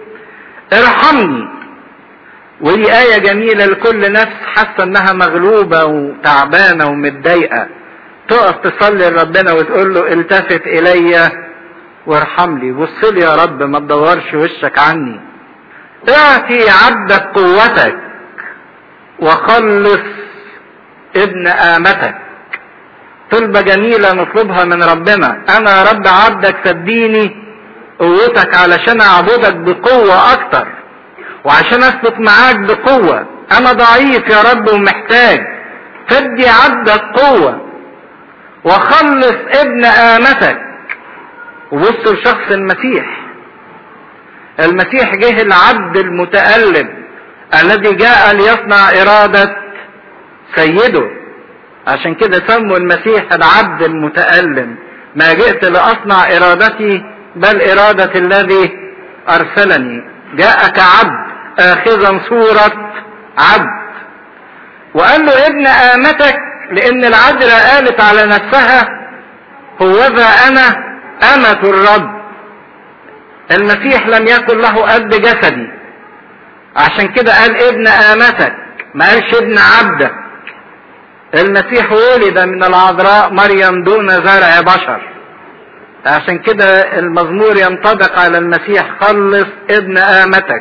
Speaker 2: ارحمني ودي آية جميلة لكل نفس حاسة انها مغلوبة وتعبانة ومتضايقة تقف تصلي لربنا وتقول له التفت الي وارحم لي بص لي يا رب ما تدورش وشك عني اعطي عبدك قوتك وخلص ابن آمتك طلبة جميلة نطلبها من ربنا انا يا رب عبدك تديني قوتك علشان اعبدك بقوة اكتر وعشان اسلك معاك بقوة انا ضعيف يا رب ومحتاج فدي عبدك قوة وخلص ابن آمتك وبصوا لشخص المسيح المسيح جه العبد المتألم الذي جاء ليصنع إرادة سيده عشان كده سموا المسيح العبد المتألم ما جئت لأصنع إرادتي بل إرادة الذي أرسلني جاء كعبد آخذا صورة عبد وقال له ابن آمتك لأن العذراء قالت على نفسها هوذا أنا أمة الرب المسيح لم يكن له قد جسدي عشان كده قال ابن آمتك ما قالش ابن عبدك المسيح ولد من العذراء مريم دون زرع بشر عشان كده المزمور ينطبق على المسيح خلص ابن آمتك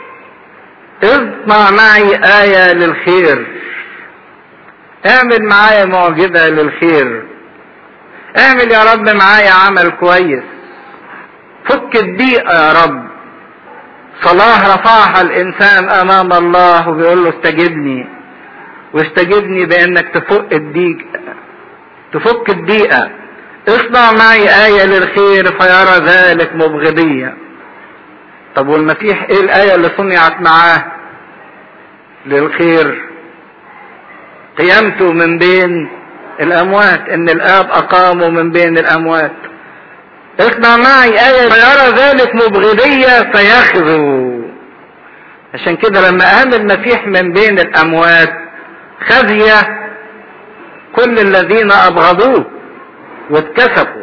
Speaker 2: اصنع معي آية للخير اعمل معايا معجزة للخير اعمل يا رب معايا عمل كويس فك الضيقة يا رب صلاة رفعها الإنسان أمام الله وبيقول له استجبني واستجبني بأنك تفك الضيق تفك الضيقة اصنع معي آية للخير فيرى ذلك مبغضية طب والمسيح ايه الآية اللي صنعت معاه للخير قيامته من بين الأموات إن الآب أقامه من بين الأموات اصنع معي آية فيرى ذلك مبغضية فيخذو عشان كده لما قام المسيح من بين الأموات خزي كل الذين أبغضوه واتكسفوا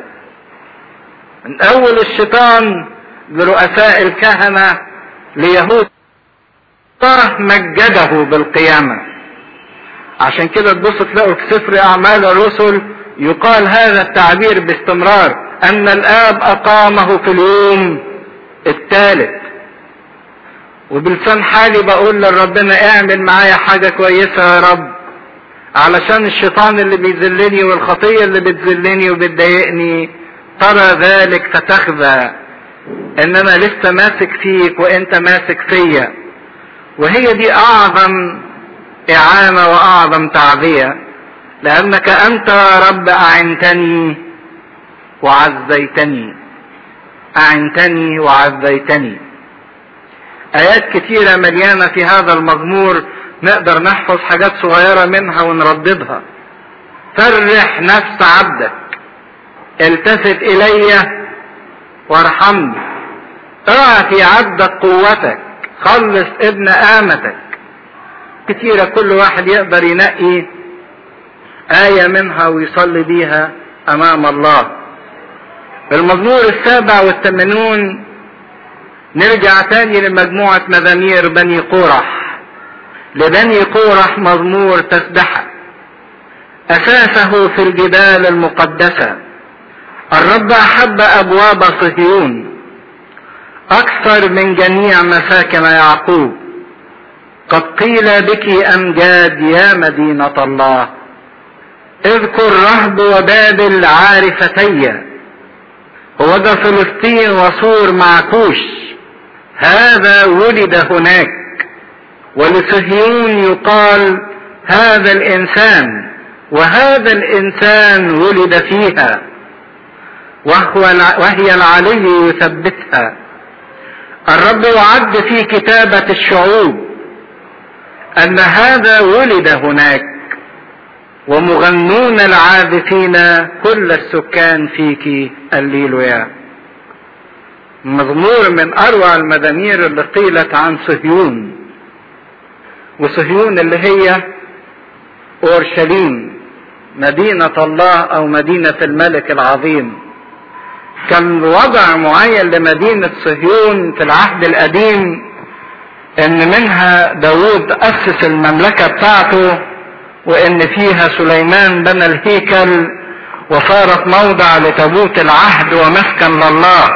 Speaker 2: من أول الشيطان لرؤساء الكهنة ليهود الله مجده بالقيامة عشان كده تبص تلاقوا في سفر أعمال الرسل يقال هذا التعبير باستمرار أن الآب أقامه في اليوم الثالث وبلسان حالي بقول لربنا اعمل معايا حاجة كويسة يا رب علشان الشيطان اللي بيذلني والخطية اللي بتذلني وبتضايقني ترى ذلك فتخذى ان انا لسه ماسك فيك وانت ماسك فيا وهي دي اعظم اعانة واعظم تعزية لانك انت يا رب اعنتني وعزيتني اعنتني وعزيتني ايات كتيرة مليانة في هذا المزمور نقدر نحفظ حاجات صغيرة منها ونرددها فرح نفس عبدك التفت الي وارحمني اعطي عبدك قوتك خلص ابن آمتك كتيرة كل واحد يقدر ينقي آية منها ويصلي بيها أمام الله المزمور السابع والثمانون نرجع تاني لمجموعة مزامير بني قورح لبني قورح مزمور تسبحة أساسه في الجبال المقدسة الرب أحب أبواب صهيون أكثر من جميع مساكن يعقوب قد قيل بك أمجاد يا مدينة الله اذكر رهب وبابل عارفتي ووجه فلسطين وصور معكوش هذا ولد هناك ولصهيون يقال هذا الإنسان وهذا الإنسان ولد فيها وهو وهي العلي يثبتها الرب وعد في كتابة الشعوب أن هذا ولد هناك ومغنون العازفين كل السكان فيك الليلويا مزمور من أروع المزامير اللي قيلت عن صهيون وصهيون اللي هي أورشليم مدينة الله أو مدينة الملك العظيم كان وضع معين لمدينة صهيون في العهد القديم ان منها داود اسس المملكة بتاعته وان فيها سليمان بنى الهيكل وصارت موضع لتابوت العهد ومسكن لله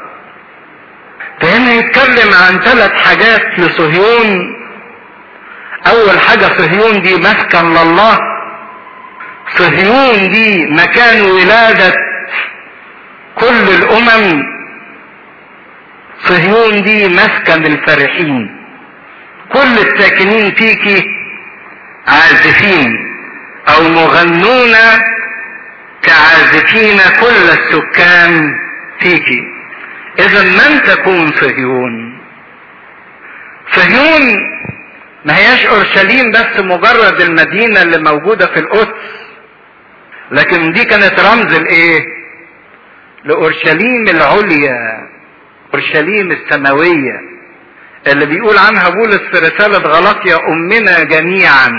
Speaker 2: فهنا يتكلم عن ثلاث حاجات لصهيون اول حاجة صهيون دي مسكن لله صهيون دي مكان ولادة كل الامم صهيون دي مسكن الفرحين كل الساكنين فيكي عازفين او مغنون كعازفين كل السكان فيكي اذا من تكون صهيون صهيون ما هياش اورشليم بس مجرد المدينة اللي موجودة في القدس لكن دي كانت رمز الايه لاورشليم العليا اورشليم السماوية اللي بيقول عنها بولس في رسالة غلطية امنا جميعا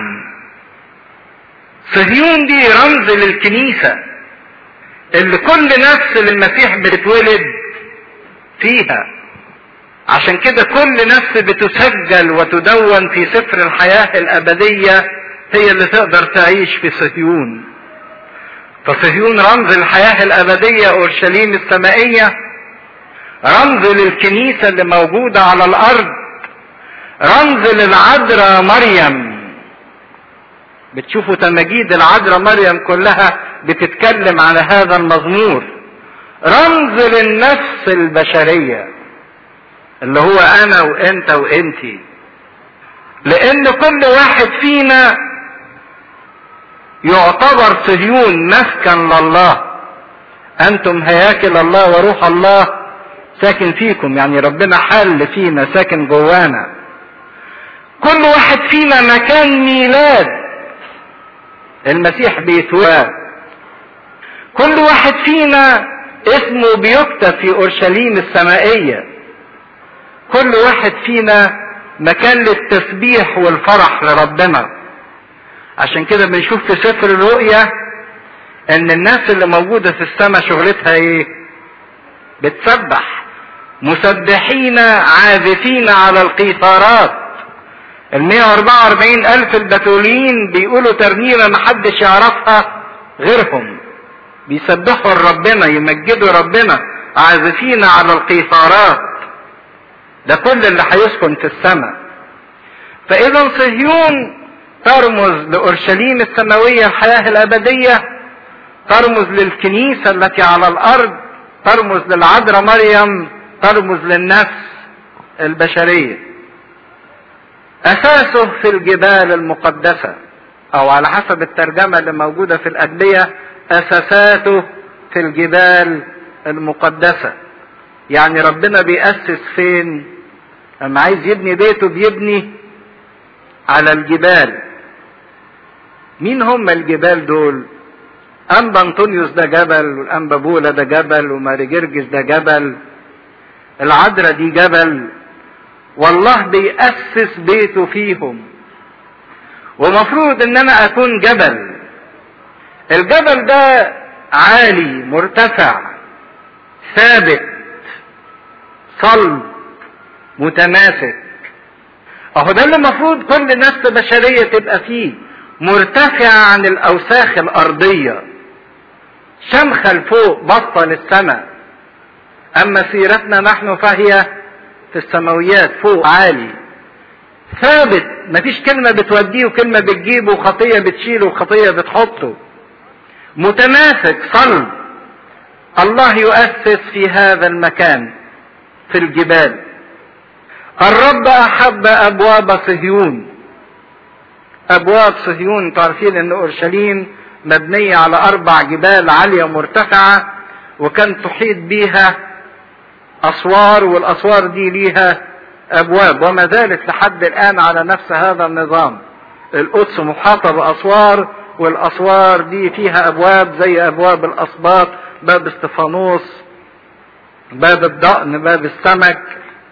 Speaker 2: صهيون دي رمز للكنيسة اللي كل نفس للمسيح بتتولد فيها عشان كده كل نفس بتسجل وتدون في سفر الحياة الأبدية هي اللي تقدر تعيش في صهيون فصهيون رمز الحياة الأبدية أورشليم السمائية رمز للكنيسة اللي موجودة على الأرض رمز للعذراء مريم بتشوفوا تماجيد العذراء مريم كلها بتتكلم على هذا المزمور رمز للنفس البشرية اللي هو انا وانت وانتي لان كل واحد فينا يعتبر صهيون مسكن لله انتم هياكل الله وروح الله ساكن فيكم يعني ربنا حل فينا ساكن جوانا كل واحد فينا مكان ميلاد المسيح بيتولد كل واحد فينا اسمه بيكتب في اورشليم السمائيه كل واحد فينا مكان للتسبيح والفرح لربنا عشان كده بنشوف في سفر الرؤيا ان الناس اللي موجودة في السماء شغلتها ايه بتسبح مسبحين عازفين على القيثارات ال 144 الف البتولين بيقولوا ترنيمة محدش يعرفها غيرهم بيسبحوا ربنا يمجدوا ربنا عازفين على القيثارات ده كل اللي هيسكن في السماء فاذا صهيون ترمز لاورشليم السماويه الحياه الابديه ترمز للكنيسه التي على الارض ترمز للعذراء مريم ترمز للنفس البشريه اساسه في الجبال المقدسه او على حسب الترجمه اللي موجوده في الادبيه اساساته في الجبال المقدسه يعني ربنا بيأسس فين لما عايز يبني بيته بيبني على الجبال مين هم الجبال دول أنبا أنطونيوس ده جبل والأنبا بولا ده جبل وماري جرجس ده جبل العذراء دي جبل والله بيأسس بيته فيهم ومفروض ان انا اكون جبل الجبل ده عالي مرتفع ثابت صلب متماسك اهو ده اللي المفروض كل نفس بشرية تبقى فيه مرتفع عن الاوساخ الارضية شمخة لفوق بطة للسماء اما سيرتنا نحن فهي في السماويات فوق عالي ثابت مفيش كلمة بتوديه وكلمة بتجيبه وخطية بتشيله وخطية بتحطه متماسك صلب الله يؤسس في هذا المكان في الجبال الرب احب ابواب صهيون ابواب صهيون تعرفين ان اورشليم مبنية على اربع جبال عالية مرتفعة وكان تحيط بيها اسوار والاسوار دي ليها ابواب وما زالت لحد الان على نفس هذا النظام القدس محاطة باسوار والاسوار دي فيها ابواب زي ابواب الاسباط باب استفانوس باب الضأن باب السمك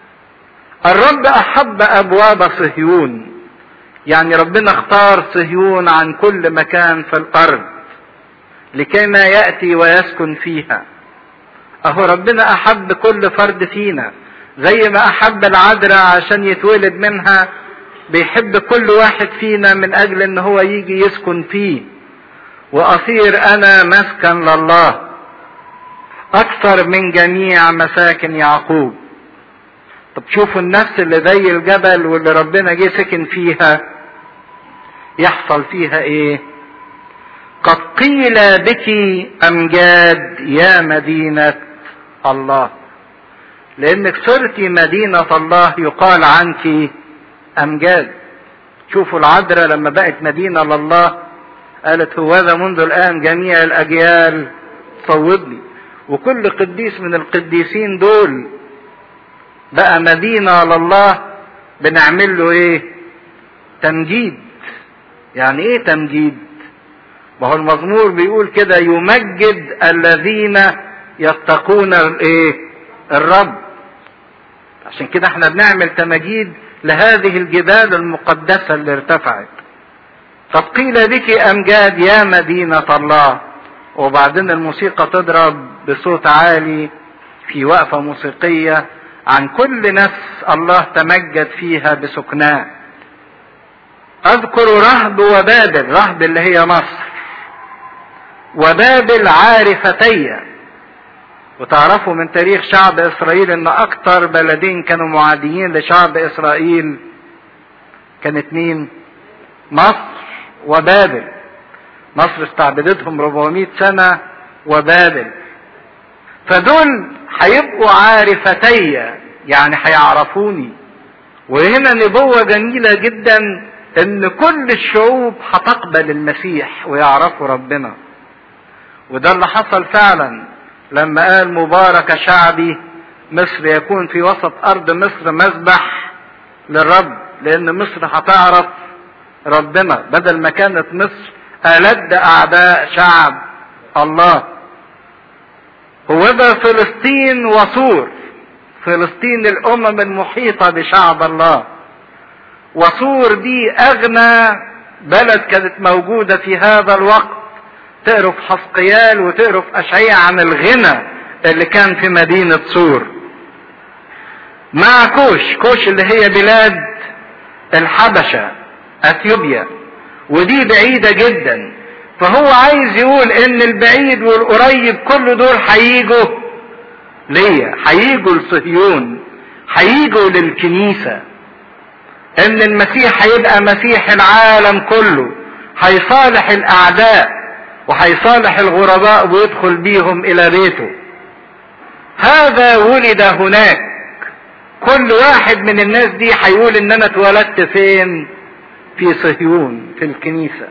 Speaker 2: الرب احب ابواب صهيون يعني ربنا اختار صهيون عن كل مكان في الارض لكي ما ياتي ويسكن فيها اهو ربنا احب كل فرد فينا زي ما احب العذراء عشان يتولد منها بيحب كل واحد فينا من اجل ان هو يجي يسكن فيه واصير انا مسكن لله اكثر من جميع مساكن يعقوب طب شوفوا النفس اللي زي الجبل واللي ربنا جه سكن فيها يحصل فيها ايه قد قيل بك امجاد يا مدينه الله لانك صرتي مدينه الله يقال عنك امجاد شوفوا العذراء لما بقت مدينه لله قالت هوذا منذ الان جميع الاجيال صوب لي وكل قديس من القديسين دول بقى مدينة لله بنعمل له ايه تمجيد يعني ايه تمجيد ما هو المزمور بيقول كده يمجد الذين يتقون الايه الرب عشان كده احنا بنعمل تمجيد لهذه الجبال المقدسة اللي ارتفعت قد قيل بك امجاد يا مدينة الله وبعدين الموسيقى تضرب بصوت عالي في وقفة موسيقية عن كل نفس الله تمجد فيها بسكناه اذكر رهب وبابل رهب اللي هي مصر وبابل عارفتي وتعرفوا من تاريخ شعب اسرائيل ان اكتر بلدين كانوا معاديين لشعب اسرائيل كانت مين مصر وبابل مصر استعبدتهم 400 سنة وبابل فدول هيبقوا عارفتي يعني هيعرفوني وهنا نبوة جميلة جدا ان كل الشعوب هتقبل المسيح ويعرفوا ربنا وده اللي حصل فعلا لما قال مبارك شعبي مصر يكون في وسط ارض مصر مذبح للرب لان مصر هتعرف ربنا بدل ما كانت مصر ألد أعداء شعب الله هوذا فلسطين وصور فلسطين الأمم المحيطة بشعب الله وصور دي أغنى بلد كانت موجودة في هذا الوقت تقروا في حسقيال وتقروا في أشعية عن الغنى اللي كان في مدينة صور مع كوش كوش اللي هي بلاد الحبشة أثيوبيا ودي بعيدة جدا فهو عايز يقول ان البعيد والقريب كل دول هيجوا ليا هيجوا لصهيون هيجوا للكنيسة ان المسيح هيبقى مسيح العالم كله هيصالح الاعداء وهيصالح الغرباء ويدخل بيهم الى بيته هذا ولد هناك كل واحد من الناس دي هيقول ان انا اتولدت فين في صهيون في الكنيسة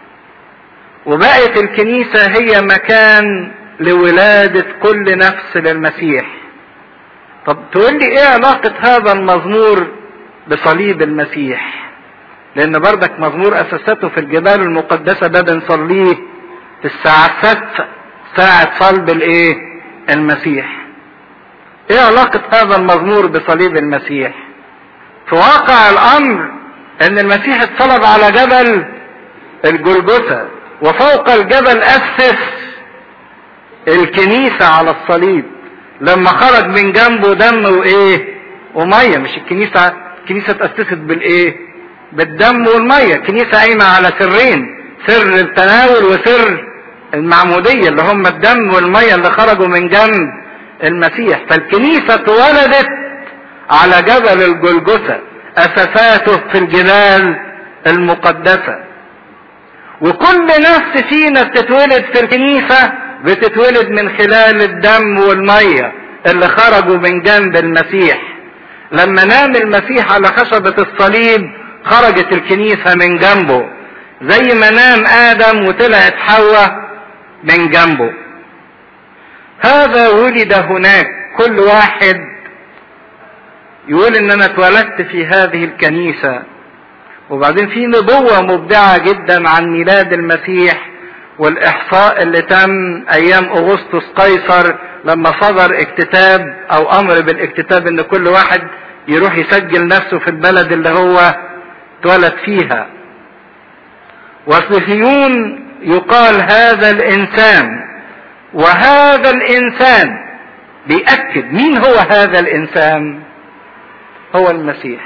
Speaker 2: وبقت الكنيسة هي مكان لولادة كل نفس للمسيح طب تقول لي ايه علاقة هذا المزمور بصليب المسيح لان بردك مزمور اساسته في الجبال المقدسة ده بنصليه في الساعة ست ساعة صلب الايه المسيح ايه علاقة هذا المزمور بصليب المسيح في واقع الامر ان المسيح اتصلب على جبل الجلجثة وفوق الجبل اسس الكنيسة على الصليب لما خرج من جنبه دم وايه ومية مش الكنيسة الكنيسة اتأسست بالايه بالدم والمية الكنيسة قايمة على سرين سر التناول وسر المعمودية اللي هم الدم والمية اللي خرجوا من جنب المسيح فالكنيسة اتولدت على جبل الجلجثة اساساته في الجبال المقدسة وكل نفس فينا بتتولد في الكنيسة بتتولد من خلال الدم والمية اللي خرجوا من جنب المسيح لما نام المسيح على خشبة الصليب خرجت الكنيسة من جنبه زي ما نام آدم وطلعت حواء من جنبه هذا ولد هناك كل واحد يقول ان انا اتولدت في هذه الكنيسة وبعدين في نبوة مبدعة جدا عن ميلاد المسيح والاحصاء اللي تم ايام اغسطس قيصر لما صدر اكتتاب او امر بالاكتتاب ان كل واحد يروح يسجل نفسه في البلد اللي هو اتولد فيها وصهيون يقال هذا الانسان وهذا الانسان بيأكد مين هو هذا الانسان هو المسيح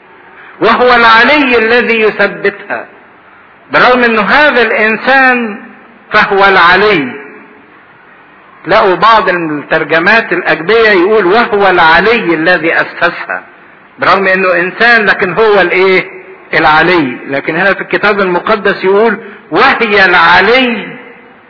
Speaker 2: وهو العلي الذي يثبتها برغم انه هذا الانسان فهو العلي لقوا بعض الترجمات الأجبية يقول وهو العلي الذي أسسها برغم انه انسان لكن هو الايه العلي لكن هنا في الكتاب المقدس يقول وهي العلي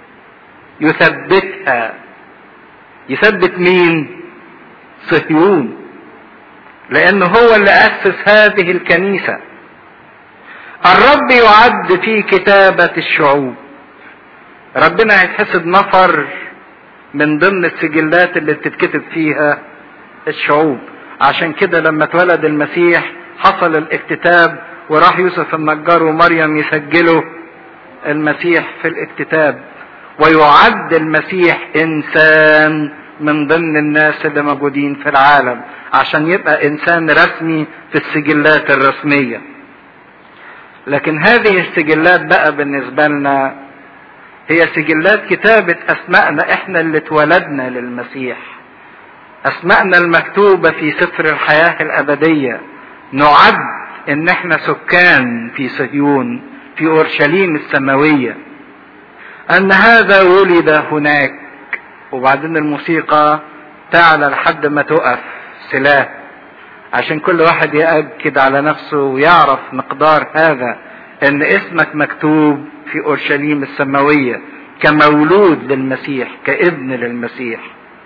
Speaker 2: يثبتها يثبت مين صهيون لانه هو اللي اسس هذه الكنيسه الرب يعد في كتابه الشعوب ربنا هيتحسب نفر من ضمن السجلات اللي بتتكتب فيها الشعوب عشان كده لما اتولد المسيح حصل الاكتتاب وراح يوسف النجار ومريم يسجلوا المسيح في الاكتتاب ويعد المسيح انسان من ضمن الناس اللي موجودين في العالم عشان يبقى انسان رسمي في السجلات الرسميه لكن هذه السجلات بقى بالنسبه لنا هي سجلات كتابه اسمائنا احنا اللي اتولدنا للمسيح اسمائنا المكتوبه في سفر الحياه الابديه نعد ان احنا سكان في صهيون في اورشليم السماويه ان هذا ولد هناك وبعدين الموسيقى تعلى لحد ما تقف سلاح عشان كل واحد يأكد على نفسه ويعرف مقدار هذا ان اسمك مكتوب في اورشليم السماويه كمولود للمسيح كابن للمسيح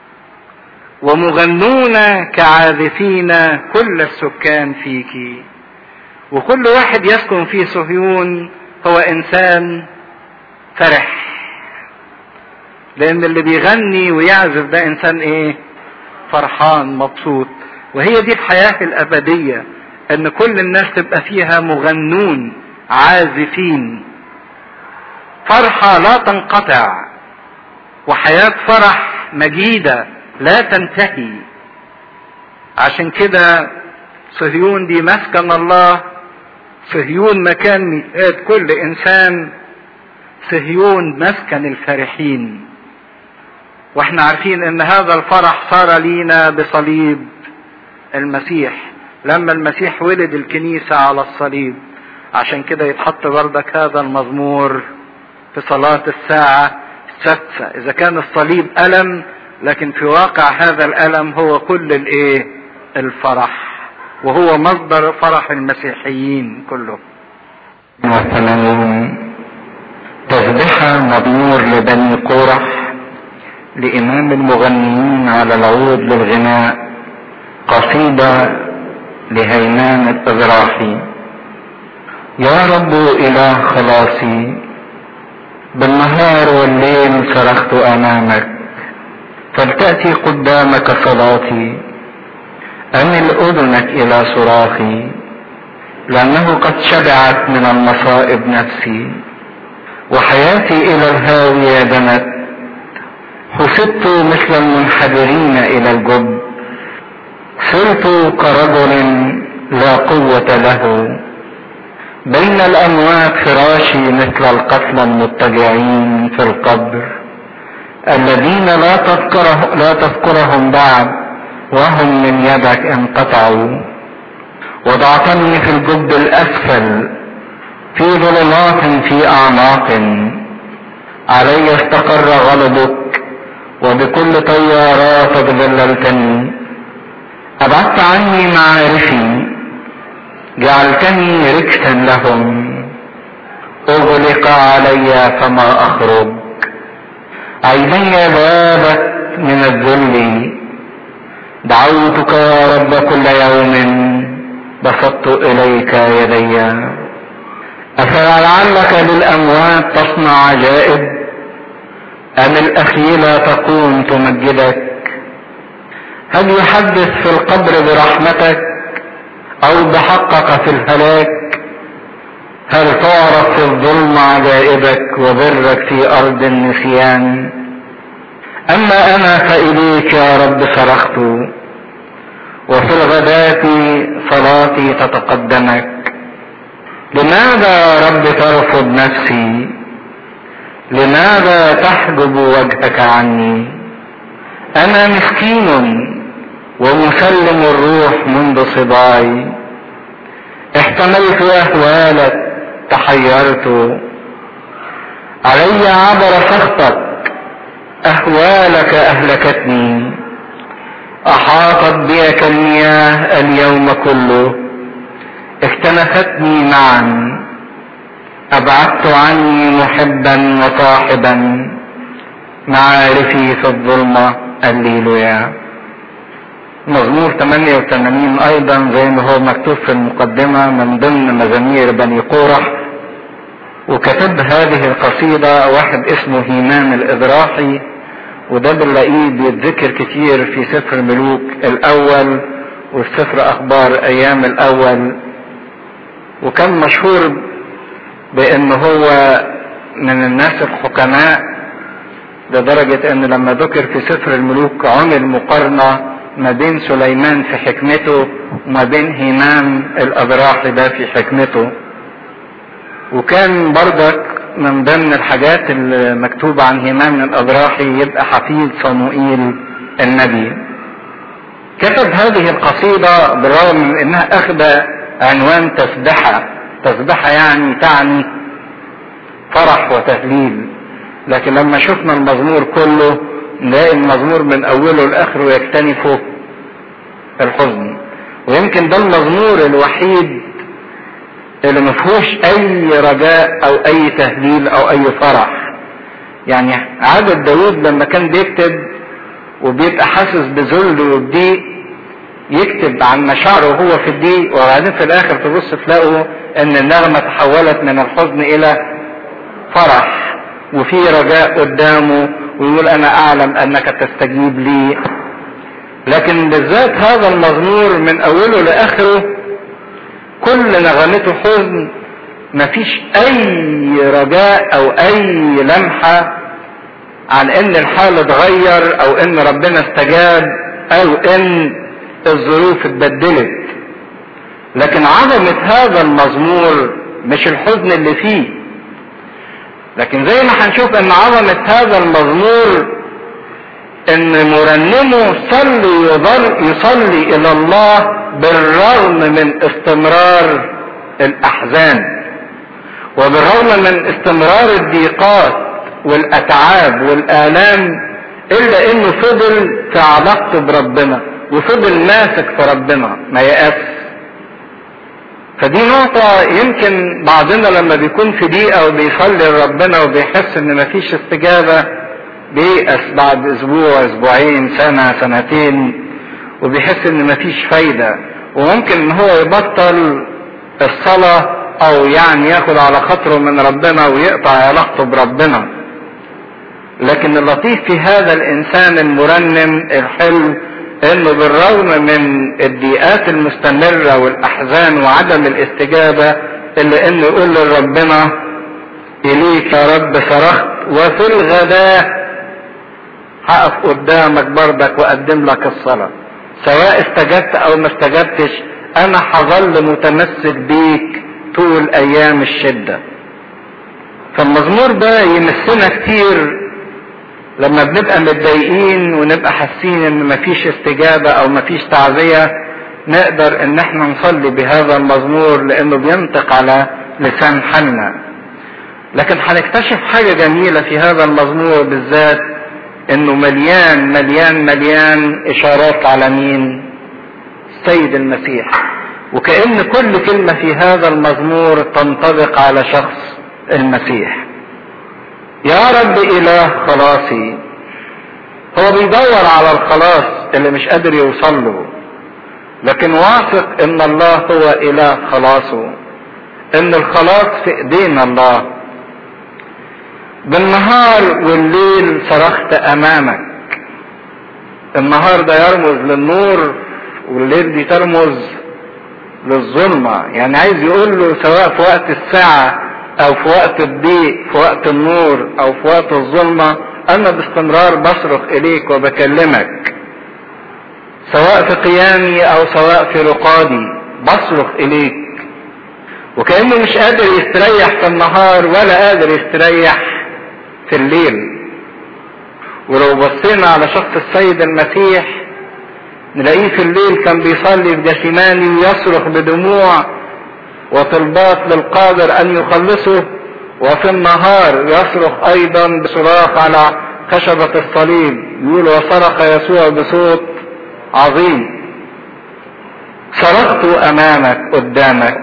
Speaker 2: ومغنون كعازفين كل السكان فيك وكل واحد يسكن في صهيون هو انسان فرح لان اللي بيغني ويعزف ده انسان ايه فرحان مبسوط وهي دي الحياة الابدية ان كل الناس تبقى فيها مغنون عازفين فرحة لا تنقطع وحياة فرح مجيدة لا تنتهي عشان كده صهيون دي مسكن الله صهيون مكان ميلاد كل انسان صهيون مسكن الفرحين واحنا عارفين ان هذا الفرح صار لينا بصليب المسيح لما المسيح ولد الكنيسة على الصليب عشان كده يتحط بردك هذا المزمور في صلاة الساعة السادسة إذا كان الصليب ألم لكن في واقع هذا الألم هو كل الإيه؟ الفرح وهو مصدر فرح المسيحيين كلهم.
Speaker 1: وثمانين تسبحة مضمور لبني قورح لإمام المغنيين على العود للغناء قصيدة لهيمان الإغراحي يا رب إله خلاصي بالنهار والليل صرخت أمامك فلتأتي قدامك صلاتي أمل أذنك إلى صراخي لأنه قد شبعت من المصائب نفسي وحياتي إلى الهاوية دنت حسبت مثل المنحدرين إلى الجب صرت كرجل لا قوة له بين الأموات فراشي مثل القتلى المضطجعين في القبر الذين لا تذكره لا تذكرهم بعد وهم من يدك انقطعوا وضعتني في الجب الأسفل في ظلمات في أعماق علي استقر غضبك وبكل طياراتك ذللتني أبعدت عني معارفي جعلتني ركسا لهم اغلق علي فما اخرج عيني ذابت من الذل دعوتك يا رب كل يوم بسطت اليك يدي افلعلك للاموات تصنع عجائب ام الاخيله تقوم تمجدك هل يحدث في القبر برحمتك او بحقك في الهلاك هل تعرف في الظلم عجائبك وبرك في ارض النسيان اما انا فاليك يا رب صرخت وفي الغداة صلاتي تتقدمك لماذا يا رب ترفض نفسي لماذا تحجب وجهك عني انا مسكين ومسلم الروح منذ صباعي احتملت اهوالك تحيرت علي عبر سخطك اهوالك اهلكتني احاطت بي كالمياه اليوم كله اكتنفتني معا ابعدت عني محبا وصاحبا معارفي في الظلمة الليلويا مزمور 88 ايضا زي ما هو مكتوب في المقدمة من ضمن مزامير بني قورح وكتب هذه القصيدة واحد اسمه هيمان الإضراحي وده بنلاقيه بيتذكر كتير في سفر ملوك الأول وفي سفر أخبار أيام الأول وكان مشهور بأن هو من الناس الحكماء لدرجة أن لما ذكر في سفر الملوك عمل مقارنة ما بين سليمان في حكمته وما بين هيمان الأضراحي ده في حكمته وكان برضك من ضمن الحاجات المكتوبة عن هيمان الأضراحي يبقى حفيد صموئيل النبي كتب هذه القصيدة بالرغم من انها اخذ عنوان تسبحة تسبحة يعني تعني فرح وتهليل لكن لما شفنا المزمور كله نلاقي المزمور من اوله لاخره يكتنفه الحزن ويمكن ده المزمور الوحيد اللي ما فيهوش اي رجاء او اي تهليل او اي فرح يعني عادة داود لما كان بيكتب وبيبقى حاسس بذل وبضيق يكتب عن مشاعره وهو في الضيق وبعدين في الاخر تبص تلاقوا ان النغمة تحولت من الحزن الى فرح وفي رجاء قدامه ويقول انا اعلم انك تستجيب لي لكن بالذات هذا المزمور من اوله لاخره كل نغمته حزن مفيش اي رجاء او اي لمحة عن ان الحال اتغير او ان ربنا استجاب او ان الظروف اتبدلت لكن عظمة هذا المزمور مش الحزن اللي فيه لكن زي ما هنشوف ان عظمة هذا المزمور ان مرنمه صلي يظل يصلي الى الله بالرغم من استمرار الاحزان وبالرغم من استمرار الضيقات والاتعاب والالام الا انه فضل في علاقته بربنا وفضل ماسك في ربنا ما يأس فدي نقطة يمكن بعضنا لما بيكون في ضيقة وبيصلي لربنا وبيحس ان مفيش استجابة بيأس بعد اسبوع اسبوعين سنة سنتين وبيحس ان مفيش فايدة وممكن ان هو يبطل الصلاة او يعني ياخد على خاطره من ربنا ويقطع علاقته بربنا لكن اللطيف في هذا الانسان المرنم الحلو انه بالرغم من الضيقات المستمرة والاحزان وعدم الاستجابة الا انه يقول لربنا اليك يا رب صرخت وفي الغداء هقف قدامك بردك واقدم لك الصلاة سواء استجبت او ما استجبتش انا هظل متمسك بيك طول ايام الشدة فالمزمور ده يمسنا كتير لما بنبقى متضايقين ونبقى حاسين ان مفيش استجابة او مفيش تعزية نقدر ان احنا نصلي بهذا المزمور لانه بينطق على لسان حالنا لكن هنكتشف حاجة جميلة في هذا المزمور بالذات انه مليان مليان مليان اشارات على مين السيد المسيح وكأن كل كلمة في هذا المزمور تنطبق على شخص المسيح يا رب اله خلاصي هو بيدور على الخلاص اللي مش قادر يوصل له لكن واثق ان الله هو اله خلاصه ان الخلاص في ايدينا الله بالنهار والليل صرخت امامك النهار ده يرمز للنور والليل دي ترمز للظلمة يعني عايز يقول له سواء في وقت الساعة او في وقت الضيق في وقت النور او في وقت الظلمة انا باستمرار بصرخ اليك وبكلمك سواء في قيامي او سواء في رقادي بصرخ اليك وكأنه مش قادر يستريح في النهار ولا قادر يستريح في الليل ولو بصينا على شخص السيد المسيح نلاقيه في الليل كان بيصلي في جسيماني ويصرخ بدموع وطلبات للقادر ان يخلصه وفي النهار يصرخ ايضا بصراخ على خشبة الصليب يقول وصرخ يسوع بصوت عظيم صرخت امامك قدامك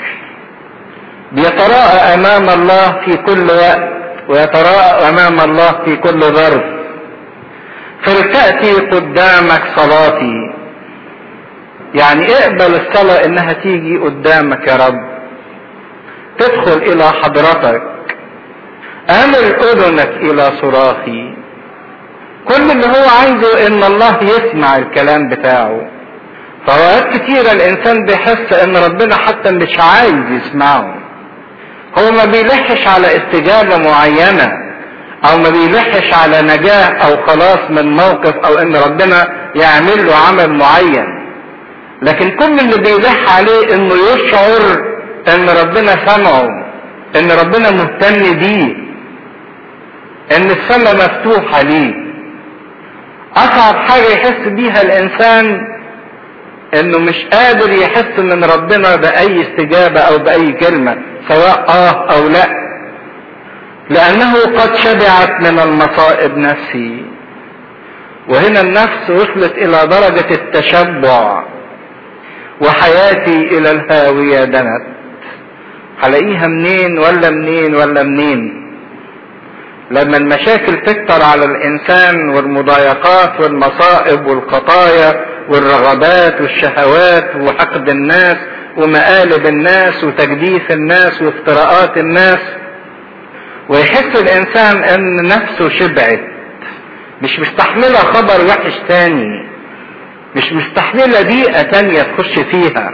Speaker 1: بيتراءى امام الله في كل وقت ويتراءى امام الله في كل ظرف فلتأتي قدامك صلاتي يعني اقبل الصلاة انها تيجي قدامك يا رب تدخل الى حضرتك امل اذنك الى صراخي كل اللي هو عايزه ان الله يسمع الكلام بتاعه فأوقات كتيرة الإنسان بيحس إن ربنا حتى مش عايز يسمعه. هو ما بيلحش على استجابة معينة أو ما بيلحش على نجاة أو خلاص من موقف أو إن ربنا يعمل له عمل معين. لكن كل اللي بيلح عليه إنه يشعر إن ربنا سمعه، إن ربنا مهتم بيه، إن السماء مفتوحة ليه. أصعب حاجة يحس بيها الإنسان انه مش قادر يحس من ربنا باي استجابة او باي كلمة سواء اه او لا لانه قد شبعت من المصائب نفسي وهنا النفس وصلت الى درجة التشبع وحياتي الى الهاوية دنت هلاقيها منين ولا منين ولا منين لما المشاكل تكتر على الانسان والمضايقات والمصائب والخطايا والرغبات والشهوات وحقد الناس ومقالب الناس وتجديف الناس وافتراءات الناس ويحس الانسان ان نفسه شبعت مش مستحملة خبر وحش تاني مش مستحملة بيئة تانية تخش فيها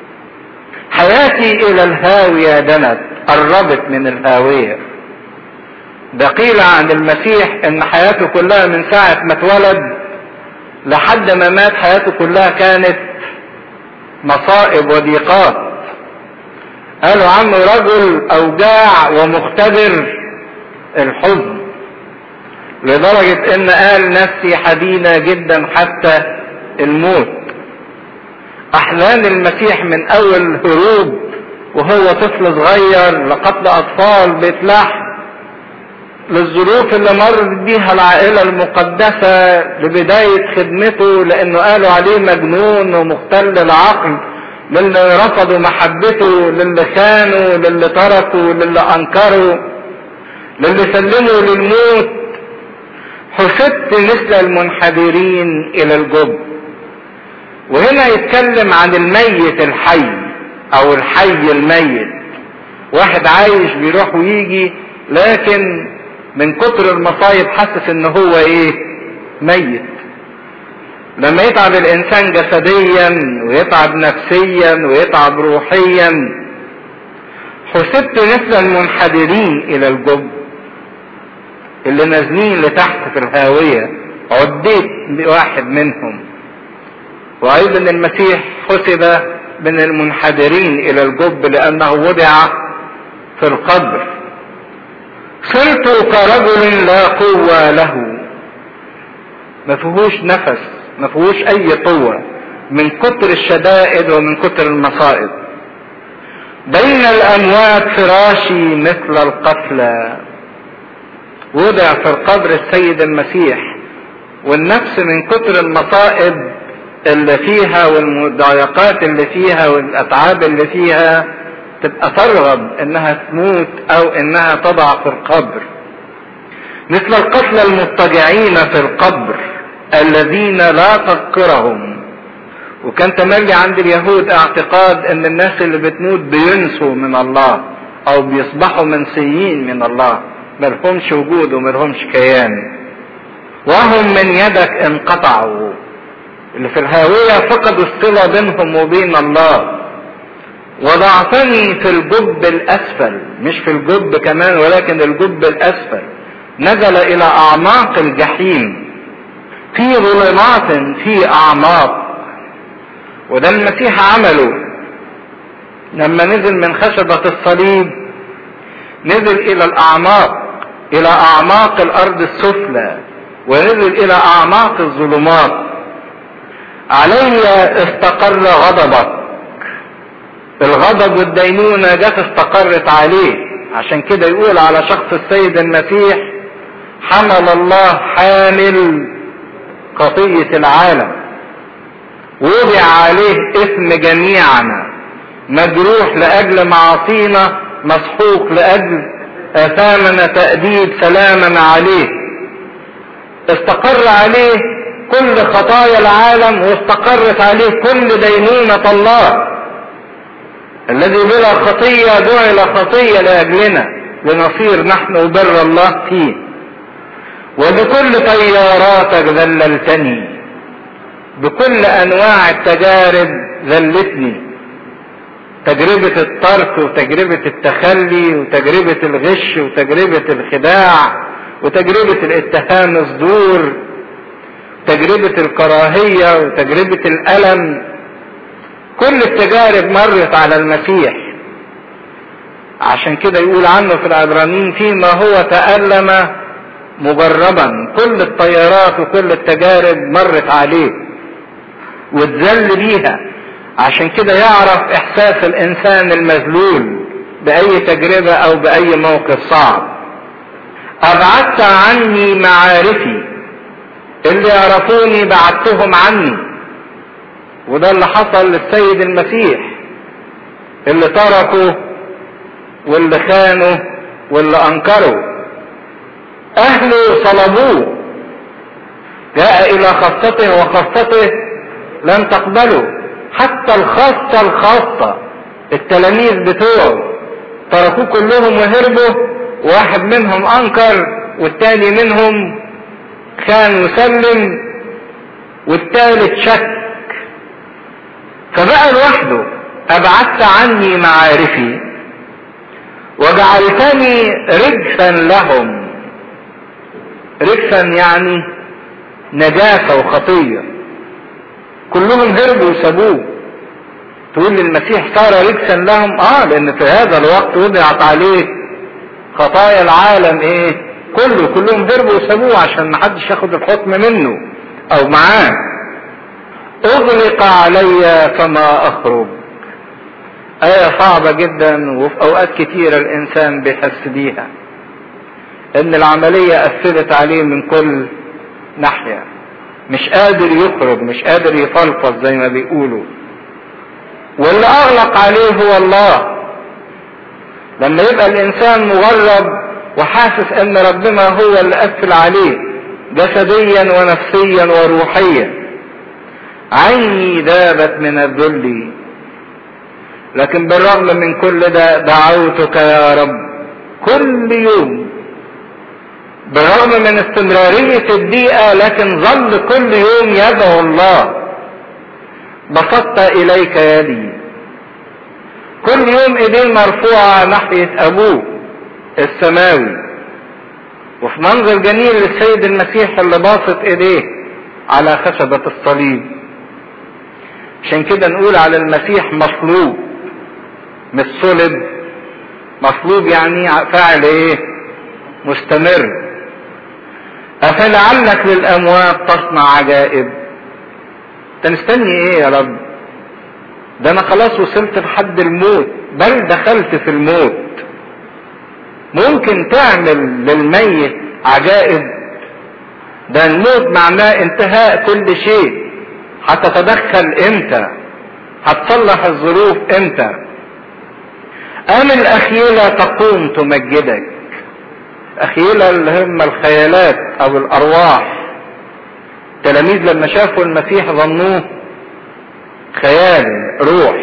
Speaker 1: حياتي الى الهاوية دنت قربت من الهاوية ده قيل عن المسيح ان حياته كلها من ساعة ما اتولد لحد ما مات حياته كلها كانت مصائب وضيقات قالوا عنه رجل اوجاع ومختبر الحزن لدرجة ان قال نفسي حزينة جدا حتى الموت احزان المسيح من اول هروب وهو طفل صغير لقتل اطفال بيت لحم للظروف اللي مرت بيها العائلة المقدسة لبداية خدمته لانه قالوا عليه مجنون ومختل العقل للي رفضوا محبته للي خانوا للي تركوا للي انكروا للي سلموا للموت حسدت مثل المنحدرين الى الجب وهنا يتكلم عن الميت الحي او الحي الميت واحد عايش بيروح ويجي لكن من كتر المصايب حاسس ان هو ايه ميت لما يتعب الانسان جسديا ويتعب نفسيا ويتعب روحيا حسبت مثل المنحدرين الى الجب اللي نازلين لتحت في الهاوية عديت بواحد منهم وايضا المسيح حسب من المنحدرين الى الجب لانه وضع في القبر صرت كرجل لا قوة له ما فيهوش نفس ما فيهوش اي قوة من كتر الشدائد ومن كتر المصائب بين الاموات فراشي مثل القتلى وضع في القبر السيد المسيح والنفس من كتر المصائب اللي فيها والمضايقات اللي فيها والاتعاب اللي فيها تبقى ترغب انها تموت او انها تضع في القبر مثل القتلى المضطجعين في القبر الذين لا تذكرهم وكان تملي عند اليهود اعتقاد ان الناس اللي بتموت بينسوا من الله او بيصبحوا منسيين من الله ملهمش وجود وملهمش كيان وهم من يدك انقطعوا اللي في الهاوية فقدوا الصلة بينهم وبين الله وضعتني في الجب الاسفل مش في الجب كمان ولكن الجب الاسفل نزل الى اعماق الجحيم في ظلمات في اعماق وده المسيح عمله لما نزل من خشبة الصليب نزل الى الاعماق الى اعماق الارض السفلى ونزل الى اعماق الظلمات علي استقر غضبك الغضب والدينونة جت استقرت عليه عشان كده يقول على شخص السيد المسيح حمل الله حامل خطية العالم وضع عليه اسم جميعنا مجروح لأجل معاصينا مسحوق لأجل آثامنا تأديب سلاما عليه استقر عليه كل خطايا العالم واستقرت عليه كل دينونة الله الذي بلا خطية جعل خطية لأجلنا لنصير نحن بر الله فيه وبكل طياراتك ذللتني بكل أنواع التجارب ذلتني تجربة الترك وتجربة التخلي وتجربة الغش وتجربة الخداع وتجربة الاتهام الصدور تجربة الكراهية وتجربة الألم كل التجارب مرت على المسيح عشان كده يقول عنه في العبرانيين فيما هو تألم مجربا كل الطيارات وكل التجارب مرت عليه واتذل بيها عشان كده يعرف احساس الانسان المذلول باي تجربة او باي موقف صعب ابعدت عني معارفي اللي يعرفوني بعدتهم عني وده اللي حصل للسيد المسيح اللي تركوا واللي خانوا واللي انكروا اهله صلبوه جاء الى خاصته وخاصته لم تقبله حتى الخاصة الخاصة التلاميذ بتوعه تركوه كلهم وهربوا واحد منهم انكر والتاني منهم كان يسلم والتالت شك فبقى لوحده ابعدت عني معارفي وجعلتني رجفا لهم رجفا يعني نجاسة وخطية كلهم هربوا وسابوه تقول للمسيح صار رجسا لهم اه لان في هذا الوقت وضعت عليه خطايا العالم ايه كله كلهم هربوا وسابوه عشان ما حدش ياخد الحكم منه او معاه اغلق علي فما اخرج آية صعبة جدا وفي أوقات كتيرة الإنسان بيحس بيها إن العملية أثرت عليه من كل ناحية مش قادر يخرج مش قادر يفلفظ زي ما بيقولوا واللي أغلق عليه هو الله لما يبقى الإنسان مغرب وحاسس إن ربنا هو اللي قفل عليه جسديا ونفسيا وروحيا عيني ذابت من الذل لكن بالرغم من كل ده دعوتك يا رب كل يوم بالرغم من استمرارية البيئة لكن ظل كل يوم يدعو الله بسطت إليك يدي كل يوم ايديه مرفوعة ناحية أبوه السماوي وفي منظر جميل للسيد المسيح اللي باسط ايديه على خشبة الصليب عشان كده نقول على المسيح مصلوب مش صلب مصلوب يعني فاعل ايه مستمر افلعلك للاموات تصنع عجائب انت مستني ايه يا رب ده انا خلاص وصلت لحد الموت بل دخلت في الموت ممكن تعمل للميت عجائب ده الموت معناه انتهاء كل شيء هتتدخل امتى هتصلح الظروف امتى ام الاخيلة تقوم تمجدك اخيلة اللي هم الخيالات او الارواح التلاميذ لما شافوا المسيح ظنوه خيال روح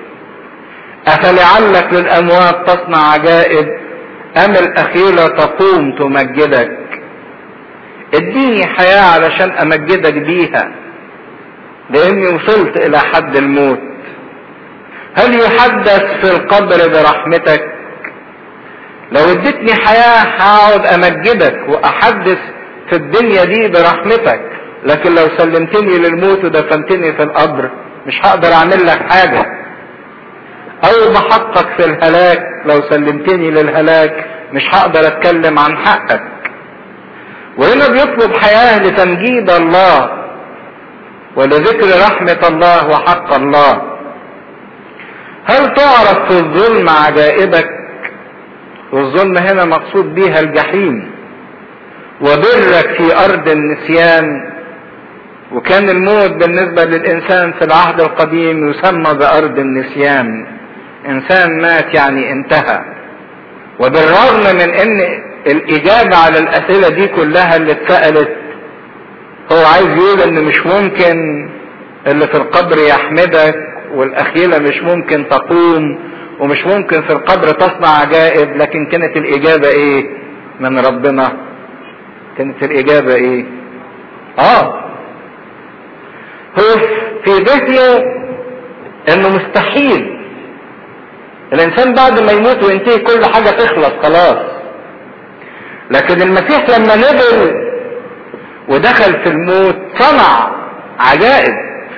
Speaker 1: افلعلك للاموات تصنع عجائب ام الاخيلة تقوم تمجدك اديني حياة علشان امجدك بيها لاني وصلت الى حد الموت هل يحدث في القبر برحمتك لو اديتني حياة هقعد امجدك واحدث في الدنيا دي برحمتك لكن لو سلمتني للموت ودفنتني في القبر مش هقدر اعمل لك حاجة او بحقك في الهلاك لو سلمتني للهلاك مش هقدر اتكلم عن حقك وهنا بيطلب حياة لتمجيد الله ولذكر رحمة الله وحق الله هل تعرف في الظلم عجائبك والظلم هنا مقصود بيها الجحيم وبرك في ارض النسيان وكان الموت بالنسبة للإنسان في العهد القديم يسمى بأرض النسيان إنسان مات يعني انتهى وبالرغم من إن الإجابة على الأسئلة دي كلها اللي اتسألت هو عايز يقول إن مش ممكن اللي في القبر يحمدك والأخيلة مش ممكن تقوم ومش ممكن في القبر تصنع عجائب لكن كانت الإجابة إيه من ربنا كانت الإجابة إيه آه هو في ذهنه انه مستحيل الانسان بعد ما يموت وينتهي كل حاجة تخلص خلاص لكن المسيح لما نزل ودخل في الموت صنع عجائب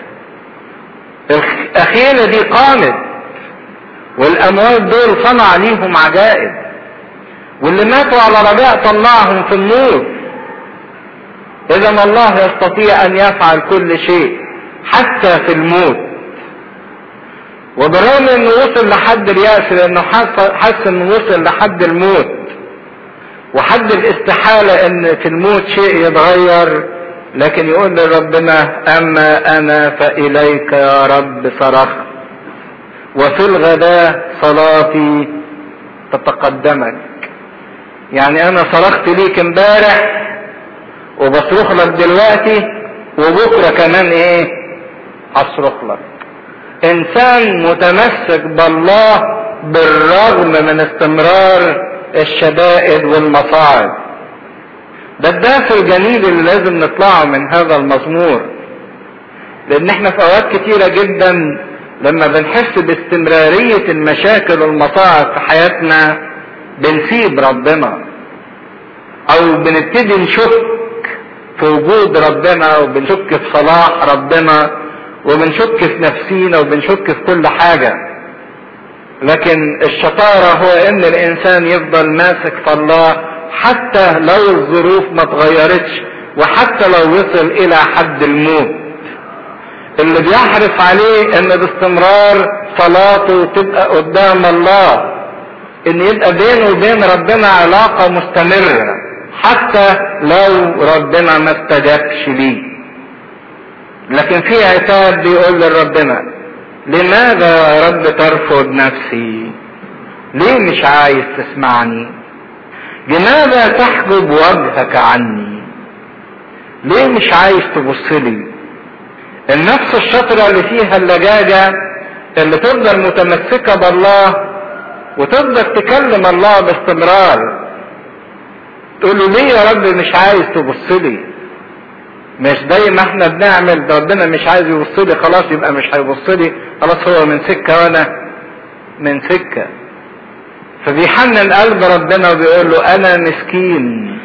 Speaker 1: الأخيلة دي قامت والأموات دول صنع ليهم عجائب واللي ماتوا على رجاء طلعهم في النور إذا الله يستطيع أن يفعل كل شيء حتى في الموت وبرغم انه وصل لحد اليأس لانه حس انه وصل لحد الموت وحد الاستحالة ان في الموت شيء يتغير لكن يقول لربنا اما انا فاليك يا رب صرخت وفي الغداء صلاتي تتقدمك يعني انا صرخت ليك امبارح وبصرخ لك دلوقتي وبكره كمان ايه هصرخ لك انسان متمسك بالله بالرغم من استمرار الشدائد والمصاعب ده الدرس الجميل اللي لازم نطلعه من هذا المزمور لان احنا في اوقات كتيرة جدا لما بنحس باستمرارية المشاكل والمصاعب في حياتنا بنسيب ربنا او بنبتدي نشك في وجود ربنا وبنشك في صلاح ربنا وبنشك في نفسينا وبنشك في كل حاجة لكن الشطارة هو ان الانسان يفضل ماسك في الله حتى لو الظروف ما اتغيرتش وحتى لو وصل الى حد الموت اللي بيحرص عليه ان باستمرار صلاته تبقى قدام الله ان يبقى بينه وبين ربنا علاقة مستمرة حتى لو ربنا ما استجابش ليه لكن في عتاب بيقول لربنا لماذا يا رب ترفض نفسي ليه مش عايز تسمعني لماذا تحجب وجهك عني ليه مش عايز تبص لي النفس الشاطرة اللي فيها اللجاجة اللي تفضل متمسكة بالله وتفضل تكلم الله باستمرار تقول له ليه يا رب مش عايز تبص لي مش زي ما احنا بنعمل ده ربنا مش عايز يبص لي خلاص يبقى مش هيبص لي خلاص هو من سكه وانا من سكه فبيحنن قلب ربنا وبيقول له انا مسكين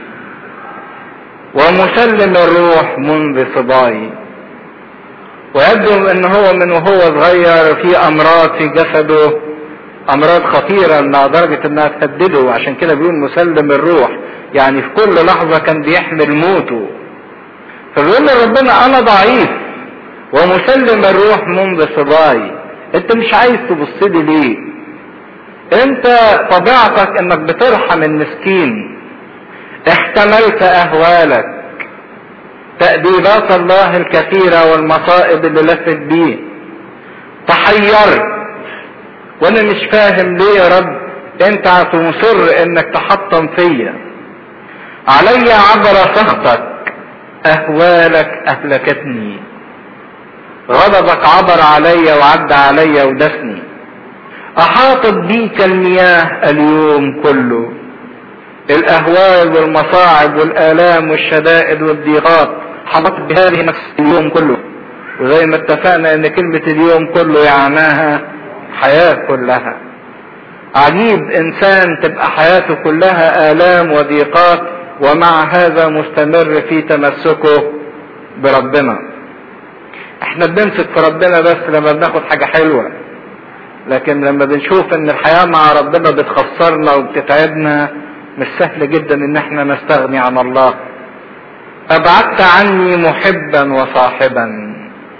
Speaker 1: ومسلم الروح منذ صباي ويبدو ان هو من وهو صغير في امراض في جسده امراض خطيره لدرجه انها تهدده عشان كده بيقول مسلم الروح يعني في كل لحظه كان بيحمل موته فبيقول لربنا انا ضعيف ومسلم الروح منذ صباي انت مش عايز تبص لي ليه انت طبيعتك انك بترحم المسكين احتملت اهوالك تأديبات الله الكثيرة والمصائب اللي لفت بيه تحيرت وانا مش فاهم ليه يا رب انت هتنصر انك تحطم فيا علي عبر سخطك اهوالك اهلكتني غضبك عبر علي وعدى علي ودسني احاطت بيك المياه اليوم كله الاهوال والمصاعب والالام والشدائد والضيقات حاطت بهذه نفس اليوم كله وزي ما اتفقنا ان كلمة اليوم كله يعناها حياة كلها عجيب انسان تبقى حياته كلها الام وضيقات ومع هذا مستمر في تمسكه بربنا احنا بنمسك في ربنا بس لما بناخد حاجة حلوة لكن لما بنشوف ان الحياة مع ربنا بتخسرنا وبتتعبنا مش سهل جدا ان احنا نستغني عن الله ابعدت عني محبا وصاحبا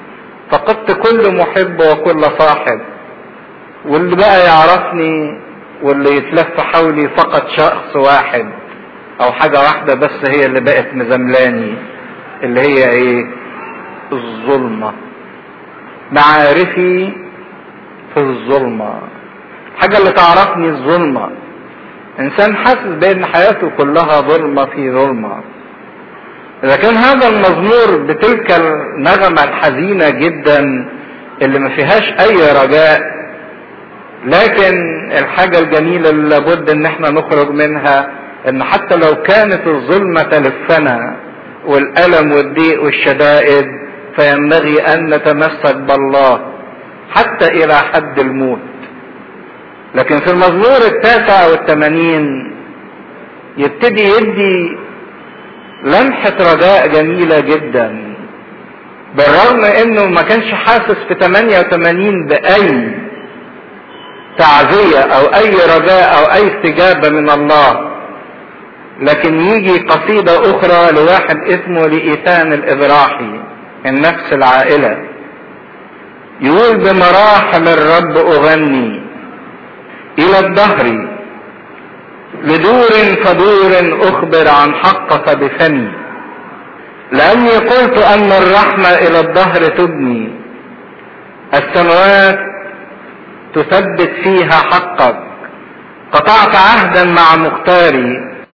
Speaker 1: فقدت كل محب وكل صاحب واللي بقى يعرفني
Speaker 2: واللي يتلف حولي فقط شخص واحد او حاجة واحدة بس هي اللي بقت مزملاني اللي هي ايه الظلمة معارفي في الظلمة الحاجة اللي تعرفني الظلمة انسان حاسس بان حياته كلها ظلمة في ظلمة اذا كان هذا المزمور بتلك النغمة الحزينة جدا اللي ما فيهاش اي رجاء لكن الحاجة الجميلة اللي لابد ان احنا نخرج منها ان حتى لو كانت الظلمة تلفنا والألم والضيق والشدائد فينبغي ان نتمسك بالله حتى الى حد الموت لكن في المزمور التاسع والثمانين يبتدي يدي لمحة رجاء جميلة جدا بالرغم انه ما كانش حاسس في 88 بأي تعزية او اي رجاء او اي استجابة من الله لكن يجي قصيدة اخرى لواحد اسمه لإيثان الابراحي النفس العائلة يقول بمراحم الرب اغني الى الدهر لدور فدور اخبر عن حقك بفمي لاني قلت ان الرحمة الى الدهر تبني السماوات تثبت فيها حقك قطعت عهدا مع مختاري